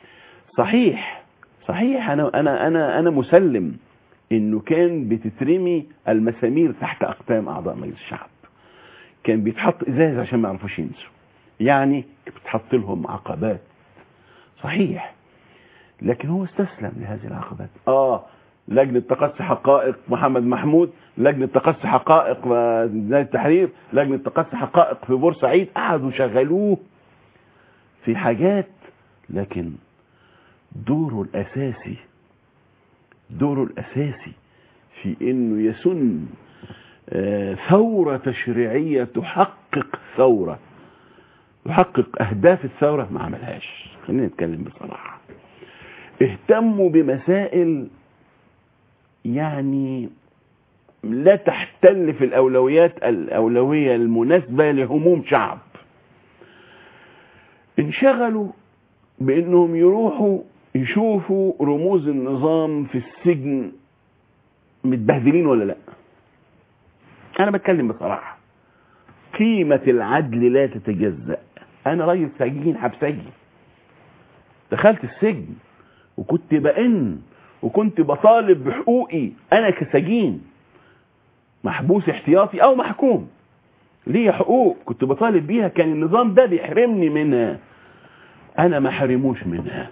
صحيح صحيح أنا أنا أنا أنا مسلم إنه كان بتترمي المسامير تحت أقدام أعضاء مجلس الشعب كان بيتحط إزاز عشان ما يعرفوش ينسوا يعني بتحط لهم عقبات صحيح لكن هو استسلم لهذه العقبات اه لجنة تقصي حقائق محمد محمود لجنة تقصي حقائق نادي التحرير لجنة تقصي حقائق في بورسعيد قعدوا شغلوه في حاجات لكن دوره الأساسي دوره الأساسي في إنه يسن آه، ثورة تشريعية تحقق ثورة تحقق أهداف الثورة ما عملهاش خلينا نتكلم بصراحة اهتموا بمسائل يعني لا تحتل في الأولويات الأولوية المناسبة لهموم شعب انشغلوا بأنهم يروحوا يشوفوا رموز النظام في السجن متبهدلين ولا لا أنا بتكلم بصراحة قيمة العدل لا تتجزأ أنا راجل سجين حبسجي دخلت السجن وكنت بأن وكنت بطالب بحقوقي أنا كسجين محبوس احتياطي أو محكوم ليه حقوق كنت بطالب بيها كان النظام ده بيحرمني منها أنا ما حرموش منها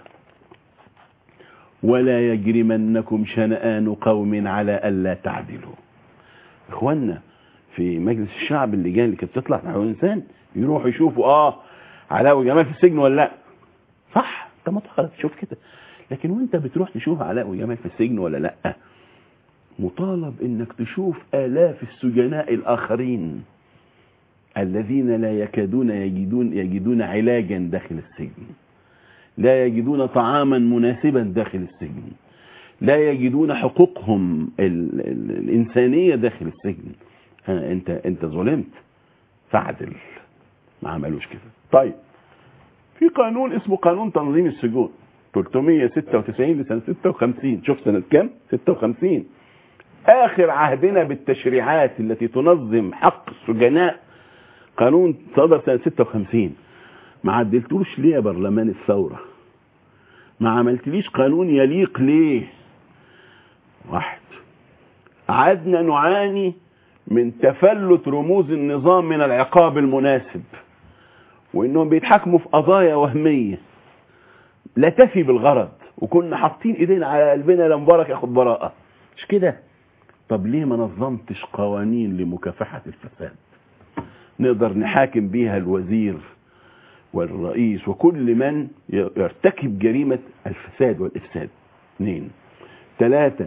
ولا يجرمنكم شنآن قوم على ألا تعدلوا إخوانا في مجلس الشعب اللجان اللي كانت بتطلع نحو الإنسان يروحوا يشوفوا آه علاوي جمال في السجن ولا لا صح انت مطالب تشوف كده لكن وانت بتروح تشوف علاء وجمال في السجن ولا لا مطالب انك تشوف الاف السجناء الاخرين الذين لا يكادون يجدون يجدون علاجا داخل السجن لا يجدون طعاما مناسبا داخل السجن لا يجدون حقوقهم ال ال الانسانيه داخل السجن ها انت انت ظلمت فعدل ما عملوش كده طيب في قانون اسمه قانون تنظيم السجون 396 لسنة 56 شوف سنة كام 56 آخر عهدنا بالتشريعات التي تنظم حق السجناء قانون صدر سنة 56 ما عدلتوش ليه يا برلمان الثورة ما عملتليش قانون يليق ليه واحد عدنا نعاني من تفلت رموز النظام من العقاب المناسب وانهم بيتحكموا في قضايا وهميه لا تفي بالغرض وكنا حاطين ايدينا على قلبنا لمبارك ياخد براءه مش كده طب ليه ما نظمتش قوانين لمكافحه الفساد نقدر نحاكم بيها الوزير والرئيس وكل من يرتكب جريمه الفساد والافساد اثنين ثلاثه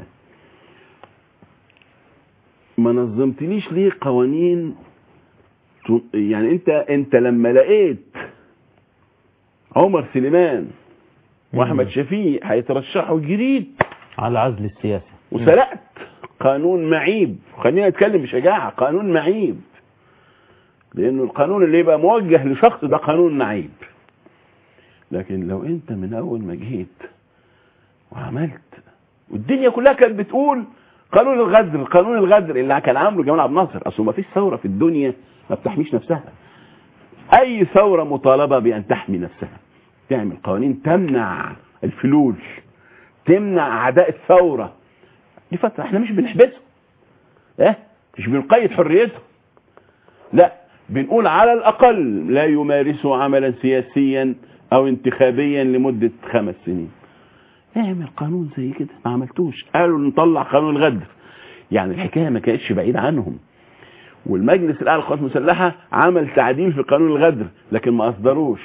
ما نظمتليش ليه قوانين يعني انت انت لما لقيت عمر سليمان واحمد شفيق هيترشحوا جديد على العزل السياسي وسرقت قانون معيب خلينا نتكلم بشجاعه قانون معيب لانه القانون اللي يبقى موجه لشخص ده قانون معيب لكن لو انت من اول ما جيت وعملت والدنيا كلها كانت بتقول قانون الغدر قانون الغدر اللي كان عامله جمال عبد الناصر اصل ما فيش ثوره في الدنيا ما بتحميش نفسها اي ثوره مطالبه بان تحمي نفسها تعمل قوانين تمنع الفلول تمنع اعداء الثوره دي فتره احنا مش بنحبسهم اه مش بنقيد حريتهم لا بنقول على الاقل لا يمارسوا عملا سياسيا او انتخابيا لمده خمس سنين اعمل قانون زي كده ما عملتوش قالوا نطلع قانون الغدر يعني الحكايه ما كانتش بعيد عنهم والمجلس الاعلى للقوات المسلحه عمل تعديل في قانون الغدر لكن ما اصدروش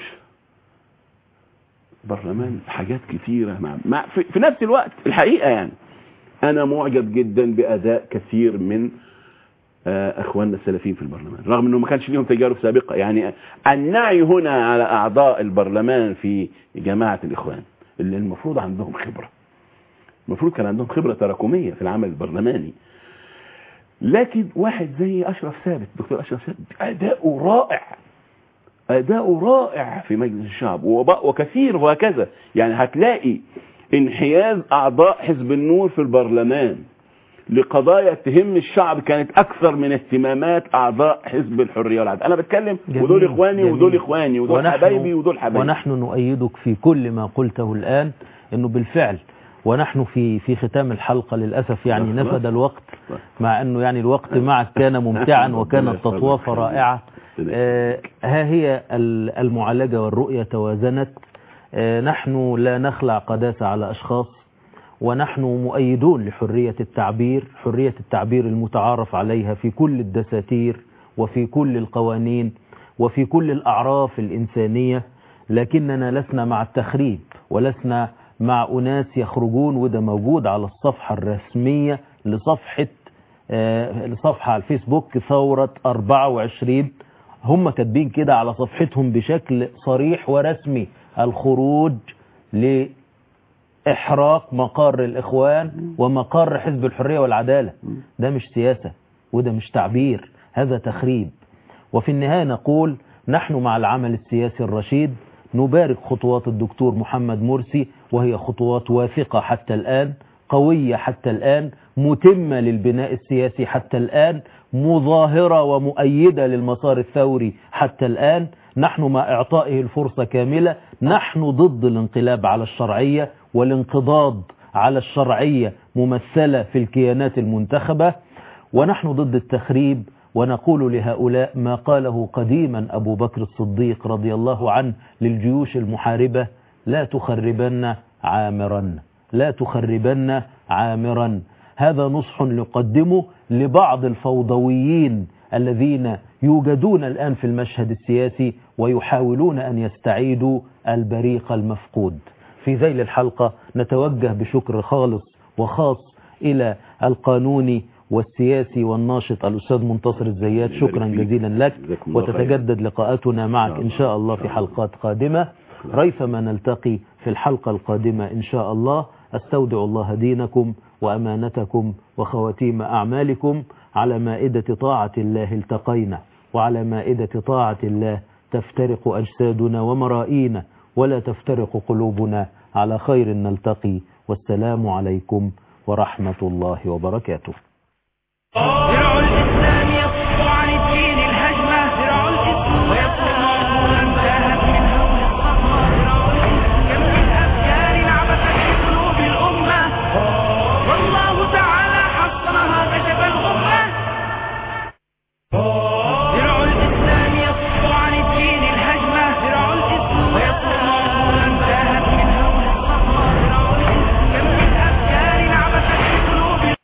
برلمان حاجات كثيره مع, مع في, في نفس الوقت الحقيقه يعني انا معجب جدا باداء كثير من آه، اخواننا السلفيين في البرلمان رغم انه ما كانش ليهم تجارب سابقه يعني النعي هنا على اعضاء البرلمان في جماعه الاخوان اللي المفروض عندهم خبره المفروض كان عندهم خبره تراكميه في العمل البرلماني لكن واحد زي اشرف ثابت دكتور اشرف ثابت اداؤه رائع اداؤه رائع في مجلس الشعب وب- وكثير وهكذا يعني هتلاقي انحياز اعضاء حزب النور في البرلمان لقضايا تهم الشعب كانت اكثر من اهتمامات اعضاء حزب الحريه والعدل انا بتكلم جميل، ودول اخواني جميل. ودول اخواني ودول ونحن- حبايبي ودول حبايبي ونحن نؤيدك في كل ما قلته الآن أنه بالفعل ونحن في في ختام الحلقة للأسف يعني خلاص. نفد الوقت طيب. مع أنه يعني الوقت معك كان ممتعا وكانت ربنا تطوافة يحفظك. رائعة ربنا آه، ها هي ال- المعالجة والرؤية توازنت آه، نحن لا نخلع قداسة على أشخاص ونحن مؤيدون لحرية التعبير حرية التعبير المتعارف عليها في كل الدساتير وفي كل القوانين وفي كل الأعراف الإنسانية لكننا لسنا مع التخريب ولسنا مع أناس يخرجون وده موجود على الصفحة الرسمية لصفحة آه، لصفحة على الفيسبوك ثورة 24 هم كاتبين كده على صفحتهم بشكل صريح ورسمي الخروج لإحراق مقر الإخوان ومقر حزب الحرية والعدالة ده مش سياسة وده مش تعبير هذا تخريب وفي النهاية نقول نحن مع العمل السياسي الرشيد نبارك خطوات الدكتور محمد مرسي وهي خطوات واثقة حتى الآن قوية حتى الآن متمة للبناء السياسي حتى الآن مظاهرة ومؤيدة للمسار الثوري حتى الآن نحن مع إعطائه الفرصة كاملة نحن ضد الانقلاب على الشرعية والانقضاض على الشرعية ممثلة في الكيانات المنتخبة ونحن ضد التخريب ونقول لهؤلاء ما قاله قديما أبو بكر الصديق رضي الله عنه للجيوش المحاربة لا تخربن عامرا لا تخربن عامرا هذا نصح نقدمه لبعض الفوضويين الذين يوجدون الآن في المشهد السياسي ويحاولون أن يستعيدوا البريق المفقود في ذيل الحلقة نتوجه بشكر خالص وخاص إلى القانوني والسياسي والناشط الأستاذ منتصر الزيات شكرا يبارك فيك. جزيلا لك جزاكم الله خير. وتتجدد لقاءاتنا معك إن شاء الله في حلقات قادمة ريثما نلتقي في الحلقة القادمة إن شاء الله أستودع الله دينكم وأمانتكم وخواتيم أعمالكم على مائدة طاعة الله التقينا وعلى مائدة طاعة الله تفترق أجسادنا ومرائينا ولا تفترق قلوبنا على خير نلتقي والسلام عليكم ورحمة الله وبركاته درع الإسلام